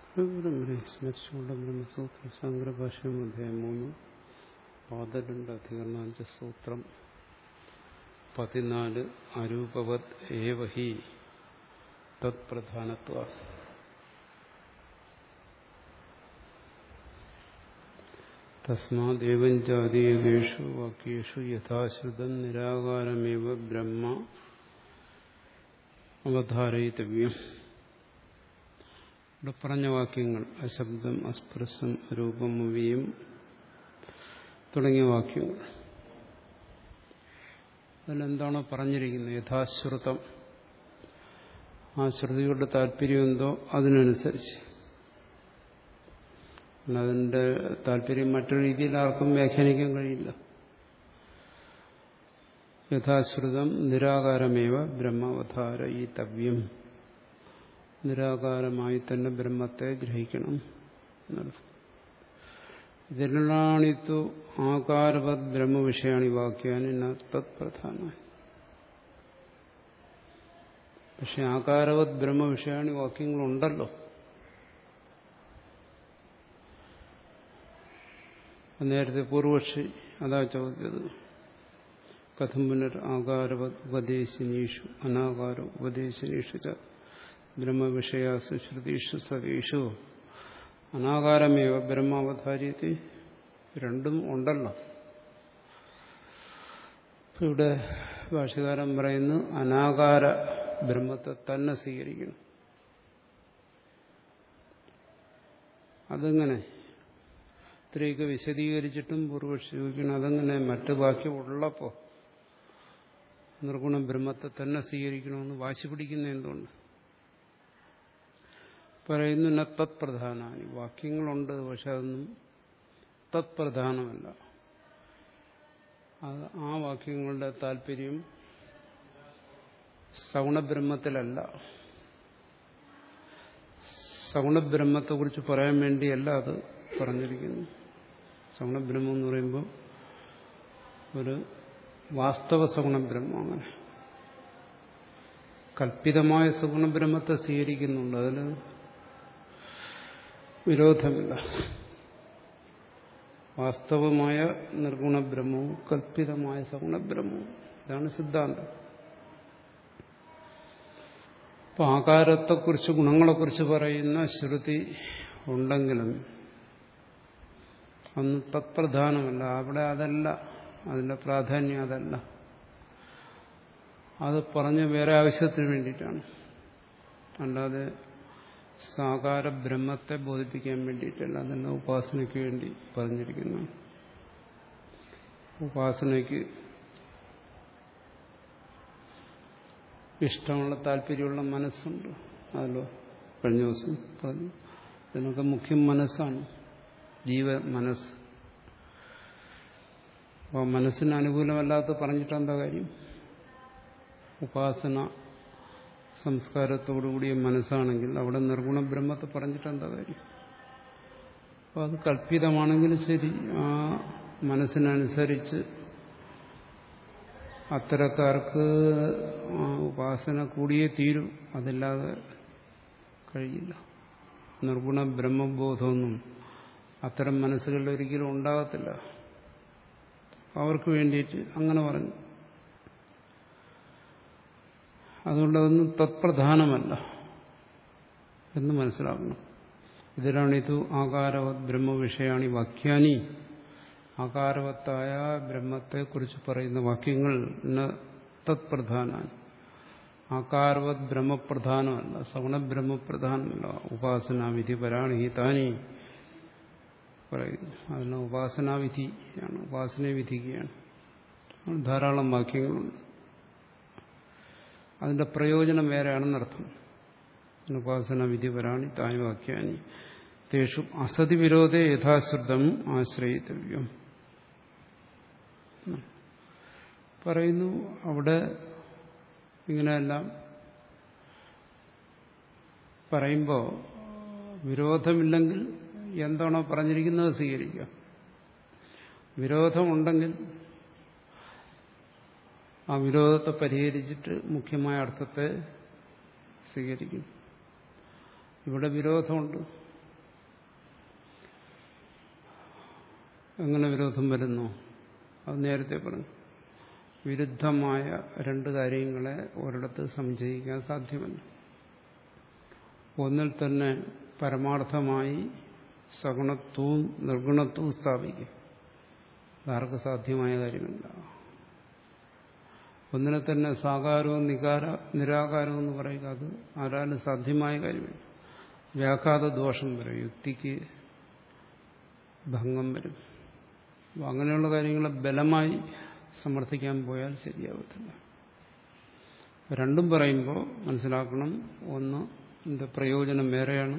സ്മരിച്ചുകൊണ്ട് ബ്രഹ്മസൂത്ര സംഗ്രഭാഷ്യം അധ്യായം മൂന്ന് പാദലുണ്ട് അധികരണം അഞ്ച് സൂത്രം പതിനാല് അരൂപവത് ഏവഹി തത് പ്രധാനത്വ തസ്മാദേവം ജാതീയേഷു വാക്യേഷു യഥാശ്രുതം നിരാകാരമേവ ബ്രഹ്മ അവധാരയിതവ്യം ഇവിടെ പറഞ്ഞ വാക്യങ്ങൾ അശബ്ദം അസ്പൃശം രൂപം അവയും തുടങ്ങിയ വാക്യങ്ങൾ അതിലെന്താണോ പറഞ്ഞിരിക്കുന്നത് യഥാശ്രുതം ആ ശ്രുതിയുടെ താല്പര്യം എന്തോ അതിനനുസരിച്ച് അതിൻ്റെ താല്പര്യം മറ്റൊരു രീതിയിൽ ആർക്കും വ്യാഖ്യാനിക്കാൻ കഴിയില്ല യഥാശ്രുതം നിരാകാരമേവ ബ്രഹ്മാവതാര ഈ തവ്യം നിരാകാരമായി തന്നെ ബ്രഹ്മത്തെ ഗ്രഹിക്കണം എന്നർത്ഥം ഇതിലാണിത്തു ആകാരവത് ബ്രഹ്മവിഷയാണി വാക്യാനി തത് പ്രധാന പക്ഷെ ആകാരവത് ബ്രഹ്മവിഷയാണി വാക്യങ്ങളുണ്ടല്ലോ നേരത്തെ പൂർവക്ഷി അതാ ചോദിച്ചത് കഥം പുനർ ആകാരവത് ഉപദേശിനീഷു അനാകാര ഉപദേശിനീഷു ച ബ്രഹ്മവിഷയാസു ശ്രുതിഷു സതീഷു അനാകാരമേവ ബ്രഹ്മാവതാര്യത്തെ രണ്ടും ഉണ്ടല്ലോ ഇവിടെ ഭാഷകാരൻ പറയുന്നു അനാകാര ബ്രഹ്മത്തെ തന്നെ സ്വീകരിക്കണം അതെങ്ങനെ ഇത്രയൊക്കെ വിശദീകരിച്ചിട്ടും പൂർവക്ഷി ചോദിക്കണം അതെങ്ങനെ മറ്റു ബാക്കി ഉള്ളപ്പോ നിർഗുണ ബ്രഹ്മത്തെ തന്നെ സ്വീകരിക്കണമെന്ന് വാശി പിടിക്കുന്ന എന്തുകൊണ്ട് പറയുന്നു ന തത് പ്രധാനമാണ് വാക്യങ്ങളുണ്ട് പക്ഷെ അതൊന്നും തത് പ്രധാനമല്ല അത് ആ വാക്യങ്ങളുടെ താല്പര്യം സഗുണബ്രഹ്മത്തിലല്ല സഗുണബ്രഹ്മത്തെക്കുറിച്ച് പറയാൻ വേണ്ടിയല്ല അത് പറഞ്ഞിരിക്കുന്നു സഗുണബ്രഹ്മം എന്ന് പറയുമ്പോൾ ഒരു വാസ്തവ സഗുണബ്രഹ്മം അങ്ങനെ കൽപ്പിതമായ സഗുണബ്രഹ്മത്തെ സ്വീകരിക്കുന്നുണ്ട് അതിൽ വിരോധമില്ല വാസ്തവമായ നിർഗുണബ്രഹ്മവും കൽപ്പിതമായ സഗുണബ്രഹ്മവും ഇതാണ് സിദ്ധാന്തം അപ്പൊ ആകാരത്തെക്കുറിച്ച് ഗുണങ്ങളെക്കുറിച്ച് പറയുന്ന ശ്രുതി ഉണ്ടെങ്കിലും അന്ന് തത്പ്രധാനമല്ല അവിടെ അതല്ല അതിന്റെ പ്രാധാന്യം അതല്ല അത് പറഞ്ഞ് വേറെ ആവശ്യത്തിന് വേണ്ടിയിട്ടാണ് അല്ലാതെ സാകാര ബ്രഹ്മത്തെ ബോധിപ്പിക്കാൻ വേണ്ടിയിട്ടല്ല അതല്ല ഉപാസനയ്ക്ക് വേണ്ടി പറഞ്ഞിരിക്കുന്നു ഉപാസനയ്ക്ക് ഇഷ്ടമുള്ള താല്പര്യമുള്ള മനസ്സുണ്ട് അതല്ലോ കഴിഞ്ഞ ദിവസം പറഞ്ഞു ഇതിനൊക്കെ മുഖ്യം മനസ്സാണ് ജീവ മനസ്സ് അപ്പോൾ മനസ്സിന് അനുകൂലമല്ലാത്ത പറഞ്ഞിട്ട് എന്താ കാര്യം ഉപാസന സംസ്കാരത്തോടുകൂടിയ മനസ്സാണെങ്കിൽ അവിടെ നിർഗുണ ബ്രഹ്മത്തെ പറഞ്ഞിട്ട് എന്താ കാര്യം അപ്പോൾ അത് കല്പിതമാണെങ്കിലും ശരി ആ മനസ്സിനനുസരിച്ച് അത്തരക്കാർക്ക് ഉപാസന കൂടിയേ തീരും അതില്ലാതെ കഴിയില്ല നിർഗുണ ബ്രഹ്മബോധമൊന്നും അത്തരം മനസ്സുകളിൽ ഒരിക്കലും ഉണ്ടാകത്തില്ല അവർക്ക് വേണ്ടിയിട്ട് അങ്ങനെ പറഞ്ഞു അതുകൊണ്ട് അതൊന്നും തത്പ്രധാനമല്ല എന്ന് മനസ്സിലാക്കണം ഇതിലാണ് ഇത് ആകാരവത് ബ്രഹ്മവിഷയാണ് ഈ വാക്യാനി ആകാരവത്തായ ബ്രഹ്മത്തെക്കുറിച്ച് പറയുന്ന വാക്യങ്ങൾ തത്പ്രധാന ആകാരവത് ബ്രഹ്മപ്രധാനമല്ല സഗുണബ്രഹ്മപ്രധാനമല്ല ഉപാസനാവിധി പരാണി താനി പറയുന്നു അതിന് ഉപാസനാവിധിയാണ് ഉപാസനയെ വിധിക്കുകയാണ് ധാരാളം വാക്യങ്ങളുണ്ട് അതിന്റെ പ്രയോജനം വേറെയാണെന്നർത്ഥം ഉപാസന വിധിപരാണി താനി വാക്യാനി തേഷു അസതി വിരോധേ യഥാശ്രുതം ആശ്രയിത്തവ്യം പറയുന്നു അവിടെ ഇങ്ങനെയെല്ലാം പറയുമ്പോൾ വിരോധമില്ലെങ്കിൽ എന്താണോ പറഞ്ഞിരിക്കുന്നത് സ്വീകരിക്കുക വിരോധമുണ്ടെങ്കിൽ ആ വിരോധത്തെ പരിഹരിച്ചിട്ട് മുഖ്യമായ അർത്ഥത്തെ സ്വീകരിക്കും ഇവിടെ വിരോധമുണ്ട് എങ്ങനെ വിരോധം വരുന്നു അത് നേരത്തെ പറഞ്ഞു വിരുദ്ധമായ രണ്ട് കാര്യങ്ങളെ ഒരിടത്ത് സംശയിക്കാൻ സാധ്യമല്ല ഒന്നിൽ തന്നെ പരമാർത്ഥമായി സഗുണത്വവും നിർഗുണത്വവും സ്ഥാപിക്കും അതാർക്ക് സാധ്യമായ കാര്യമില്ല ഒന്നിനെ തന്നെ സാകാരവും നികാര നിരാകാരവും എന്ന് പറയുക അത് ആരാലും സാധ്യമായ കാര്യമില്ല വ്യാഘാത ദോഷം വരും യുക്തിക്ക് ഭംഗം വരും അപ്പം അങ്ങനെയുള്ള കാര്യങ്ങളെ ബലമായി സമർത്ഥിക്കാൻ പോയാൽ ശരിയാവത്തില്ല രണ്ടും പറയുമ്പോൾ മനസ്സിലാക്കണം ഒന്ന് ഇതിൻ്റെ പ്രയോജനം വേറെയാണ്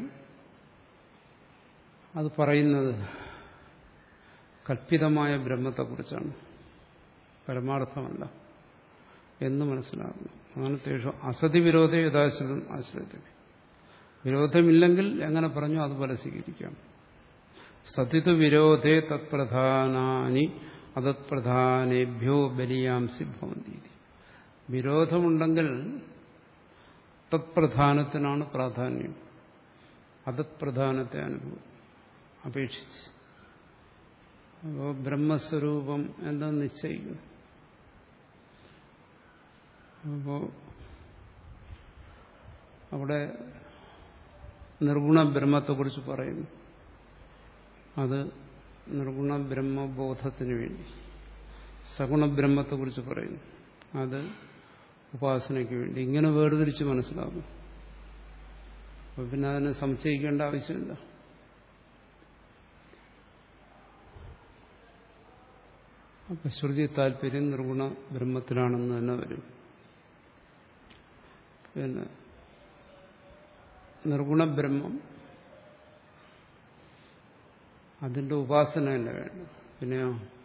അത് പറയുന്നത് കൽപ്പിതമായ ബ്രഹ്മത്തെക്കുറിച്ചാണ് പരമാർത്ഥമല്ല എന്ന് മനസ്സിലാക്കണം അങ്ങനത്തെ അസതി വിരോധ യഥാശ്രിതം ആശ്രയത്തിൽ വിരോധമില്ലെങ്കിൽ എങ്ങനെ പറഞ്ഞു അതുപോലെ സ്വീകരിക്കാം സതിത വിരോധേ തത്പ്രധാനാനി അതത്പ്രധാനേഭ്യോ ബലിയാംസി ഭവന്തി വിരോധമുണ്ടെങ്കിൽ തത്പ്രധാനത്തിനാണ് പ്രാധാന്യം അതത്പ്രധാനത്തെ അനുഭവം അപേക്ഷിച്ച് അപ്പോൾ ബ്രഹ്മസ്വരൂപം എന്താ നിശ്ചയിക്കും അപ്പോൾ അവിടെ നിർഗുണ ബ്രഹ്മത്തെക്കുറിച്ച് പറയുന്നു അത് നിർഗുണ ബ്രഹ്മബോധത്തിന് വേണ്ടി സഗുണ ബ്രഹ്മത്തെക്കുറിച്ച് പറയുന്നു അത് ഉപാസനയ്ക്ക് വേണ്ടി ഇങ്ങനെ വേർതിരിച്ച് മനസ്സിലാകും അപ്പൊ പിന്നെ അതിനെ സംശയിക്കേണ്ട ആവശ്യമില്ല അപ്പൊ ശ്രുതി താല്പര്യം നിർഗുണ ബ്രഹ്മത്തിലാണെന്ന് തന്നെ വരും പിന്നെ നിർഗുണ ബ്രഹ്മം അതിന്റെ ഉപാസന തന്നെ വേണം പിന്നെയോ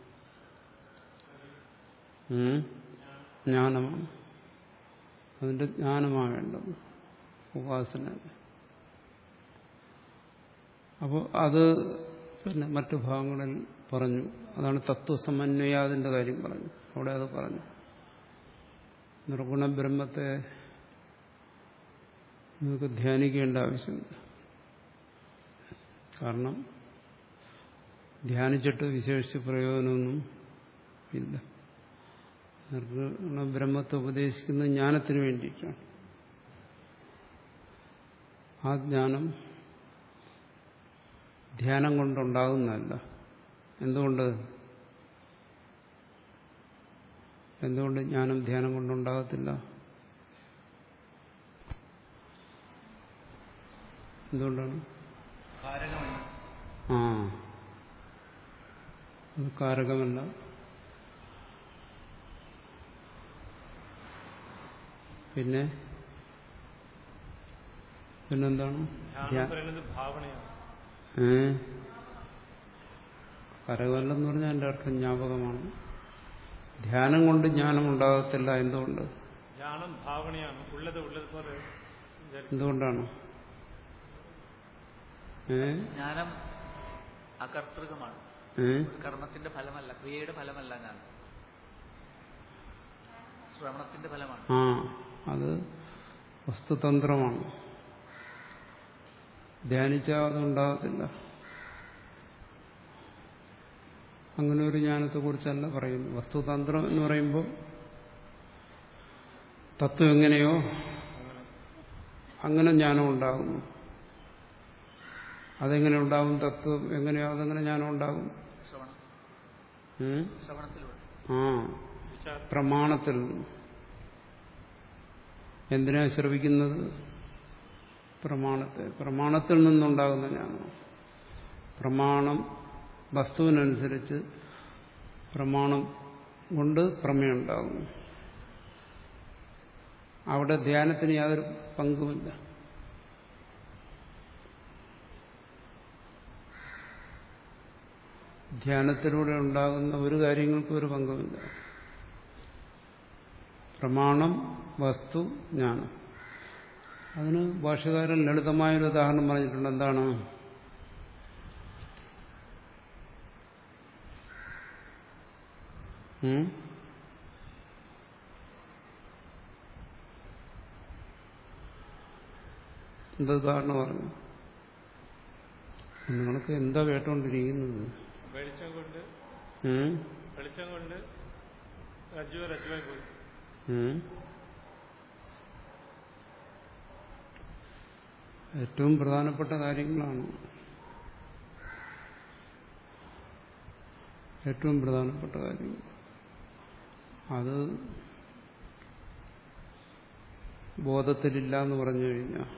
ജ്ഞാനമാണ് അതിന്റെ ജ്ഞാനമാണ് വേണ്ടത് ഉപാസന അപ്പോൾ അത് പിന്നെ മറ്റു ഭാഗങ്ങളിൽ പറഞ്ഞു അതാണ് തത്വസമന്വയാതിന്റെ കാര്യം പറഞ്ഞു അവിടെ അത് പറഞ്ഞു നിർഗുണ ബ്രഹ്മത്തെ നിങ്ങൾക്ക് ധ്യാനിക്കേണ്ട ആവശ്യമില്ല കാരണം ധ്യാനിച്ചിട്ട് വിശേഷിച്ച് പ്രയോജനമൊന്നും ഇല്ല നിർഗുണ ബ്രഹ്മത്തെ ഉപദേശിക്കുന്നത് ജ്ഞാനത്തിന് വേണ്ടിയിട്ടാണ് ആ ജ്ഞാനം ധ്യാനം കൊണ്ടുണ്ടാകുന്നതല്ല എന്തുകൊണ്ട് എന്തുകൊണ്ട് ജ്ഞാനം ധ്യാനം കൊണ്ടുണ്ടാകത്തില്ല എന്തുകൊണ്ടാണ് ആ അത് കാരകമല്ല പിന്നെ പിന്നെന്താണ് ഏ കരകല്ലെന്ന് പറഞ്ഞാൽ എൻ്റെ അർത്ഥം ജ്ഞാപകമാണ് ധ്യാനം കൊണ്ട് ജ്ഞാനം ഉണ്ടാകത്തില്ല എന്തുകൊണ്ട് ജ്ഞാനം ഭാവനയാണ് ഉള്ളത് ഉള്ളത് പോലെ എന്തുകൊണ്ടാണ് ഏ ജ്ഞാനം അകർത്തൃകമാണ് ഏ ഒരു കർമ്മത്തിന്റെ ഫലമല്ല ക്രിയയുടെ ഫലമല്ല ജ്ഞാനം ശ്രവണത്തിന്റെ ഫലമാണ് ആ അത് വസ്തുതന്ത്രമാണ് ധ്യാനിച്ചാൽ അതുണ്ടാകത്തില്ല അങ്ങനെ ഒരു ജ്ഞാനത്തെക്കുറിച്ചല്ല പറയുന്നു വസ്തുതന്ത്രം എന്ന് പറയുമ്പോൾ തത്വം എങ്ങനെയോ അങ്ങനെ ജ്ഞാനം ഉണ്ടാകുന്നു അതെങ്ങനെ ഉണ്ടാകും തത്വം എങ്ങനെയോ അതെങ്ങനെ ജ്ഞാനം ഉണ്ടാകും ശ്രവണം ഉം? ശ്രവണത്തിലൂടെ ആ പ്രമാണത്തിൽ എന്തിനാ ശ്രവിക്കുന്നത് പ്രമാണത്തെ പ്രമാണത്തിൽ നിന്നുണ്ടാകുന്ന ജ്ഞാനം പ്രമാണം വസ്തുവിനനുസരിച്ച് പ്രമാണം കൊണ്ട് പ്രമേയം ഉണ്ടാകുന്നു അവിടെ ധ്യാനത്തിന് യാതൊരു പങ്കുമില്ല ധ്യാനത്തിലൂടെ ഉണ്ടാകുന്ന ഒരു കാര്യങ്ങൾക്കും ഒരു പങ്കുമില്ല പ്രമാണം വസ്തു ജ്ഞാനം അതിന് ഭാഷകാരൻ ലളിതമായൊരു ഉദാഹരണം പറഞ്ഞിട്ടുണ്ട് എന്താണ് ഉം? എന്താ ഉദാഹരണം പറഞ്ഞു നിങ്ങൾക്ക് എന്താ കേട്ടോണ്ടിരിക്കുന്നത് വെളിച്ചം കൊണ്ട് ഉം? വെളിച്ചം കൊണ്ട് രജ്ജു രജ്ജുവായി പോയി ഉം? ഏറ്റവും പ്രധാനപ്പെട്ട കാര്യങ്ങളാണ് ഏറ്റവും പ്രധാനപ്പെട്ട കാര്യങ്ങൾ അത് ബോധത്തിലില്ല എന്ന് പറഞ്ഞു കഴിഞ്ഞാൽ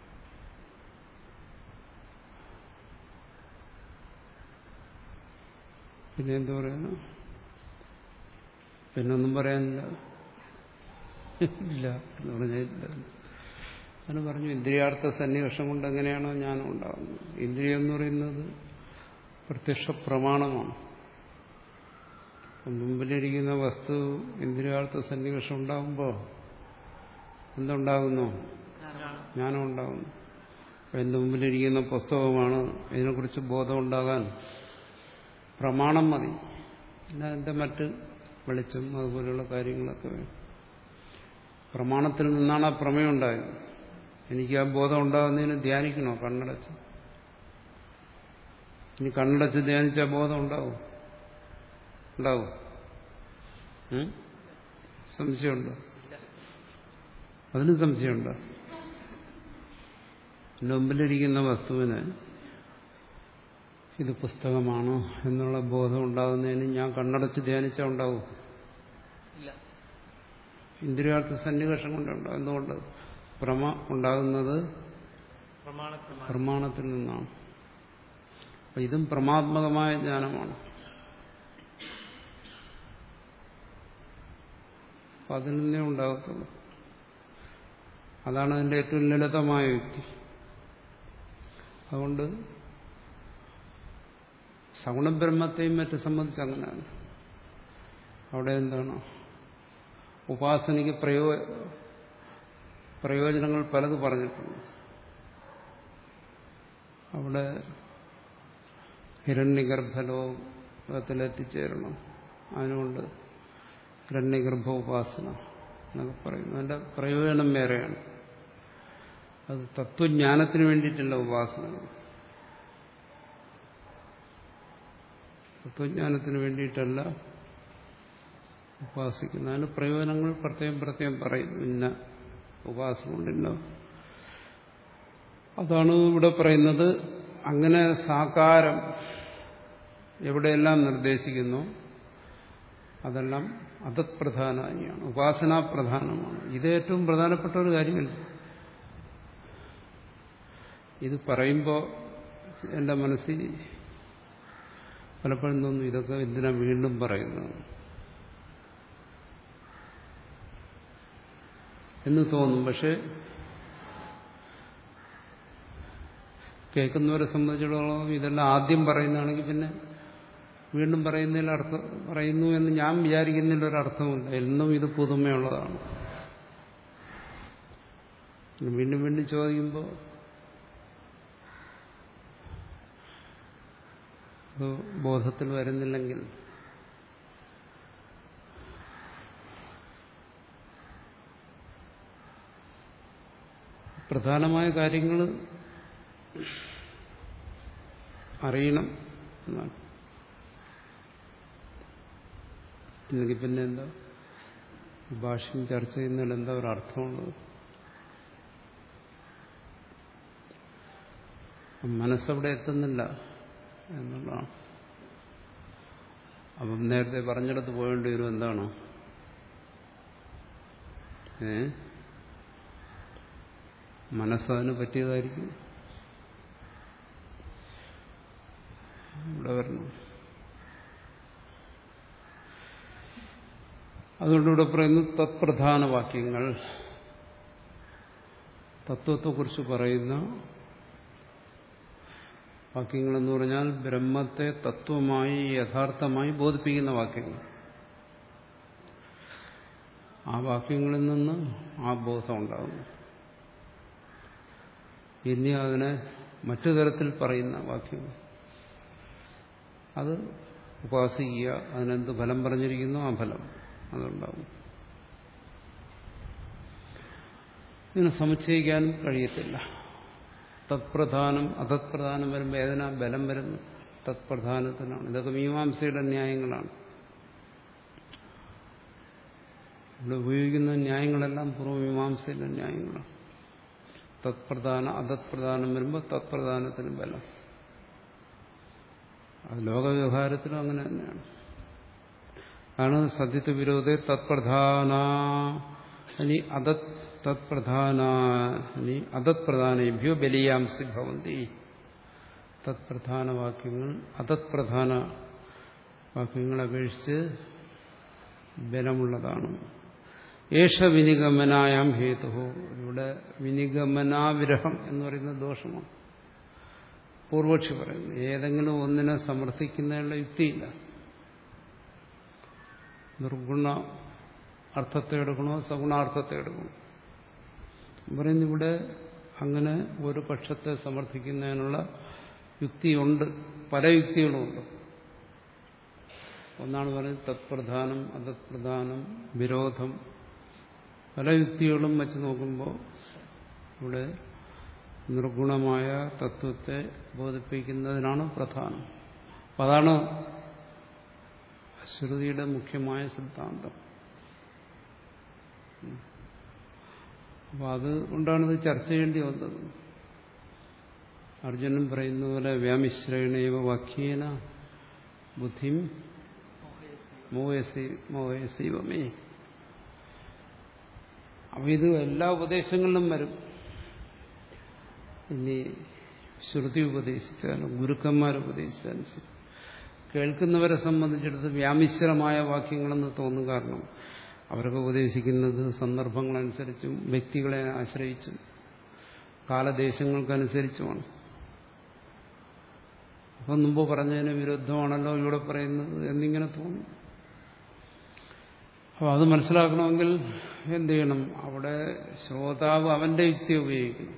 പിന്നെ എന്താ പറയാനോ പിന്നൊന്നും പറയാനില്ല ഇല്ല എന്ന് പറഞ്ഞില്ല അങ്ങനെ പറഞ്ഞു ഇന്ദ്രിയാർത്ഥ സന്നിവേഷം കൊണ്ട് എങ്ങനെയാണോ ജ്ഞാനം ഉണ്ടാകുന്നത് ഇന്ദ്രിയം എന്ന് പറയുന്നത് പ്രത്യക്ഷ പ്രമാണമാണ് മുമ്പിലിരിക്കുന്ന വസ്തു ഇന്ദ്രിയാർത്ഥ സന്നിവേഷം ഉണ്ടാകുമ്പോൾ എന്തുണ്ടാകുന്നു ജ്ഞാനം ഉണ്ടാകുന്നു അപ്പം എൻ്റെ മുമ്പിലിരിക്കുന്ന പുസ്തകമാണ് ഇതിനെക്കുറിച്ച് ബോധം ഉണ്ടാകാൻ പ്രമാണം മതി പിന്നെ അതിൻ്റെ മറ്റ് വെളിച്ചം അതുപോലെയുള്ള കാര്യങ്ങളൊക്കെ വേണം പ്രമാണത്തിൽ നിന്നാണ് ആ പ്രമേയം ഉണ്ടായത് എനിക്ക് ആ ബോധം ഉണ്ടാകുന്നതിന് ധ്യാനിക്കണോ കണ്ണടച്ച് ഇനി കണ്ണടച്ച് ധ്യാനിച്ച ബോധം ഉണ്ടാവും ഉണ്ടാവും ഉം? സംശയമുണ്ടോ അതിന് സംശയമുണ്ടോ എൻ്റെ മുമ്പിലിരിക്കുന്ന വസ്തുവിന് ഇത് പുസ്തകമാണ് എന്നുള്ള ബോധം ഉണ്ടാകുന്നതിന് ഞാൻ കണ്ണടച്ച് ധ്യാനിച്ചാൽ ഉണ്ടാവും ഇല്ല ഇന്ദ്രിയാർത്ഥ സന്നിവേഷം കൊണ്ടുണ്ടാവും എന്തുകൊണ്ട് ഭ്രമ ഉണ്ടാകുന്നത് പ്രമാണത്തിൽ പ്രമാണത്തിൽ നിന്നാണ് അപ്പൊ ഇതും പ്രമാത്മകമായ ജ്ഞാനമാണ് അപ്പൊ അതിൽ നിന്നേ ഉണ്ടാകത്തുള്ളൂ അതാണ് അതിന്റെ ഏറ്റവും ലളിതമായ വ്യക്തി അതുകൊണ്ട് സഗുണബ്രഹ്മത്തെയും മറ്റും സംബന്ധിച്ച് അങ്ങനെയാണ് അവിടെ എന്താണ് ഉപാസനയ്ക്ക് പ്രയോ പ്രയോജനങ്ങൾ പലത് പറഞ്ഞിട്ടുണ്ട് അവിടെ ഹിരണ്യഗർഭലോകത്തിലെത്തിച്ചേരണം അതിനുകൊണ്ട് ഹിരണ്യഗർഭ ഉപാസന എന്നൊക്കെ പറയുന്നു അതിന്റെ പ്രയോജനം വേറെയാണ് അത് തത്വജ്ഞാനത്തിന് വേണ്ടിയിട്ടുള്ള ഉപാസനകൾ തത്വജ്ഞാനത്തിന് വേണ്ടിയിട്ടല്ല ഉപാസിക്കുന്നത് അതിന് പ്രയോജനങ്ങൾ പ്രത്യേകം പ്രത്യേകം പറയുന്നു ഇന്ന ഉപാസന കൊണ്ടില്ല അതാണ് ഇവിടെ പറയുന്നത് അങ്ങനെ സാകാരം എവിടെയെല്ലാം നിർദ്ദേശിക്കുന്നു അതെല്ലാം അതത്പ്രധാനമാണ് ഉപാസനാ പ്രധാനമാണ് ഇത് ഏറ്റവും പ്രധാനപ്പെട്ട ഒരു കാര്യമല്ല ഇത് പറയുമ്പോൾ എൻ്റെ മനസ്സിൽ പലപ്പോഴും തോന്നുന്നു ഇതൊക്കെ എന്തിനാ വീണ്ടും പറയുന്നത് എന്ന് തോന്നും പക്ഷെ കേൾക്കുന്നവരെ സംബന്ധിച്ചിടത്തോളം ഇതെല്ലാം ആദ്യം പറയുന്നതാണെങ്കിൽ പിന്നെ വീണ്ടും പറയുന്നതിൽ അർത്ഥം പറയുന്നു എന്ന് ഞാൻ വിചാരിക്കുന്നതിൽ ഒരർത്ഥമില്ല എന്നും ഇത് പുതുമയുള്ളതാണ് വീണ്ടും വീണ്ടും ചോദിക്കുമ്പോൾ അത് ബോധത്തിൽ വരുന്നില്ലെങ്കിൽ പ്രധാനമായ കാര്യങ്ങൾ അറിയണം എന്നാണ് ഇല്ലെങ്കിൽ പിന്നെ എന്താ ഭാഷ്യം ചർച്ച ചെയ്യുന്നതിൽ എന്താ ഒരു അർത്ഥമുള്ളത് മനസ്സവിടെ എത്തുന്നില്ല എന്നുള്ളതാണ് അപ്പം നേരത്തെ പറഞ്ഞിടത്ത് പോകേണ്ടി വരും എന്താണ് ഏ മനസ്സതിന് പറ്റിയതായിരിക്കും ഇവിടെ വരണം അതുകൊണ്ട് ഇവിടെ പറയുന്നു തത്പ്രധാന വാക്യങ്ങൾ തത്വത്തെക്കുറിച്ച് പറയുന്ന വാക്യങ്ങളെന്ന് പറഞ്ഞാൽ ബ്രഹ്മത്തെ തത്വമായി യഥാർത്ഥമായി ബോധിപ്പിക്കുന്ന വാക്യങ്ങൾ ആ വാക്യങ്ങളിൽ നിന്ന് ആ ബോധം ഉണ്ടാകുന്നു ഇനി അതിനെ മറ്റു തരത്തിൽ പറയുന്ന വാക്യങ്ങൾ അത് ഉപാസിക്കുക അതിനെന്ത് ഫലം പറഞ്ഞിരിക്കുന്നു ആ ഫലം അതുണ്ടാവും ഇതിനെ സമുച്ചയിക്കാനും കഴിയത്തില്ല തത്പ്രധാനം അതത്പ്രധാനം വരുമ്പോൾ ഏതിനാ ബലം വരുന്നു തത്പ്രധാനത്തിനാണ് ഇതൊക്കെ മീമാംസയുടെ ന്യായങ്ങളാണ് ഇവിടെ ഉപയോഗിക്കുന്ന ന്യായങ്ങളെല്ലാം പൂർവ്വമീമാംസയിലെ ന്യായങ്ങളാണ് തത്പ്രധാന അതത്പ്രധാനം വരുമ്പോൾ തത്പ്രധാനത്തിന് ബലം അത് ലോകവ്യവഹാരത്തിലും അങ്ങനെ തന്നെയാണ് ആണ് സത്യത്വ വിരോധേ തത്പ്രധാന ഇനി അതത് തത്പ്രധാന ഇനി അതത് പ്രധാനേഭ്യോ ബലിയാംസി ഭവന്തി തത്പ്രധാന വാക്യങ്ങൾ അതത് പ്രധാന വാക്യങ്ങളെ അപേക്ഷിച്ച് ബലമുള്ളതാണ് ഏഷ വിനിഗമനായാം ഹേതു ഇവിടെ വിനിഗമനാവിരഹം എന്ന് പറയുന്ന ദോഷമാണ് പൂർവക്ഷി പറയുന്നു ഏതെങ്കിലും ഒന്നിനെ സമർത്ഥിക്കുന്നതിനുള്ള യുക്തിയില്ല നിർഗുണ അർത്ഥത്തെ എടുക്കണോ സഗുണാർത്ഥത്തെ എടുക്കണോ പറയുന്നു ഇവിടെ അങ്ങനെ ഒരു പക്ഷത്തെ സമർത്ഥിക്കുന്നതിനുള്ള യുക്തിയുണ്ട് പല യുക്തികളുമുണ്ട് ഒന്നാണ് പറയുന്നത് തത്പ്രധാനം അതത്പ്രധാനം വിരോധം പല യുക്തികളും വെച്ച് നോക്കുമ്പോൾ ഇവിടെ നിർഗുണമായ തത്വത്തെ ബോധിപ്പിക്കുന്നതിനാണ് പ്രധാനം അപ്പം അതാണ് ശ്രുതിയുടെ മുഖ്യമായ സിദ്ധാന്തം അപ്പോൾ അത് കൊണ്ടാണിത് ചർച്ച ചെയ്യേണ്ടി വന്നത് അർജുനൻ പറയുന്ന പോലെ വ്യാമിശ്രേണേവ വാക്യേന ബുദ്ധിം മോഹസീവമേ അപ്പൊ ഇത് എല്ലാ ഉപദേശങ്ങളിലും വരും ഇനി ശ്രുതി ഉപദേശിച്ചാലും ഗുരുക്കന്മാർ ഉപദേശിച്ചാലും ശരി കേൾക്കുന്നവരെ സംബന്ധിച്ചിടത്ത് വ്യാമിശ്രമായ വാക്യങ്ങളെന്ന് തോന്നും കാരണം അവരൊക്കെ ഉപദേശിക്കുന്നത് സന്ദർഭങ്ങളനുസരിച്ചും വ്യക്തികളെ ആശ്രയിച്ചും കാലദേശങ്ങൾക്കനുസരിച്ചുമാണ് അപ്പം മുമ്പ് പറഞ്ഞതിന് വിരുദ്ധമാണല്ലോ ഇവിടെ പറയുന്നത് എന്നിങ്ങനെ തോന്നും അപ്പോൾ അത് മനസ്സിലാക്കണമെങ്കിൽ എന്ത് ചെയ്യണം അവിടെ ശ്രോതാവ് അവന്റെ യുക്തി ഉപയോഗിക്കണം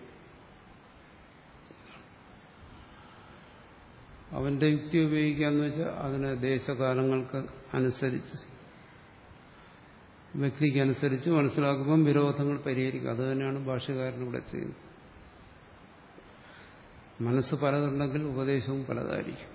അവന്റെ യുക്തി ഉപയോഗിക്കുക എന്ന് വെച്ചാൽ അതിന് ദേശകാലങ്ങൾക്ക് അനുസരിച്ച് വ്യക്തിക്ക് അനുസരിച്ച് മനസ്സിലാക്കുമ്പം വിരോധങ്ങൾ പരിഹരിക്കുക അത് തന്നെയാണ് ഭാഷകാരൻ ഇവിടെ ചെയ്യുന്നത് മനസ്സ് പലതുണ്ടെങ്കിൽ ഉപദേശവും പലതായിരിക്കും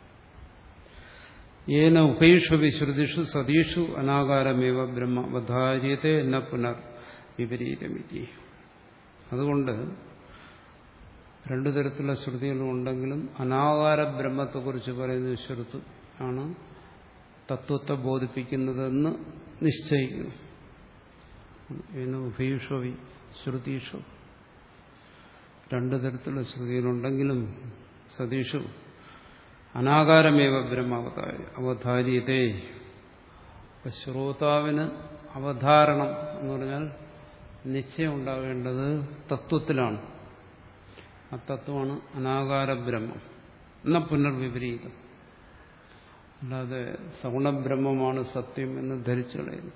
ഏന ഉപേക്ഷു വിശ്രുതിഷു സതീഷു അനാകാരമേവ ബ്രഹ്മ വധാര്യത്തെ എന്ന പുനർ വിപരീതമിതി അതുകൊണ്ട് രണ്ടു തരത്തിലുള്ള ശ്രുതികളും ഉണ്ടെങ്കിലും അനാകാര ബ്രഹ്മത്തെക്കുറിച്ച് പറയുന്ന ശ്രുതി ആണ് തത്വത്തെ ബോധിപ്പിക്കുന്നതെന്ന് നിശ്ചയിക്കുന്നു ഏന ഉഭീഷവി ശ്രുതീഷു രണ്ടു തരത്തിലുള്ള ശ്രുതികളുണ്ടെങ്കിലും സതീഷു അനാകാരമേവ ബ്രഹ്മാവതാരി അവധാര്യതേ ശ്രോതാവിന് അവധാരണം എന്ന് പറഞ്ഞാൽ നിശ്ചയം ഉണ്ടാകേണ്ടത് തത്വത്തിലാണ് ആ തത്വമാണ് അനാകാര ബ്രഹ്മം എന്ന പുനർവിപരീതം അല്ലാതെ സഗുണബ്രഹ്മമാണ് സത്യം എന്ന് ധരിച്ചു കളയുന്നു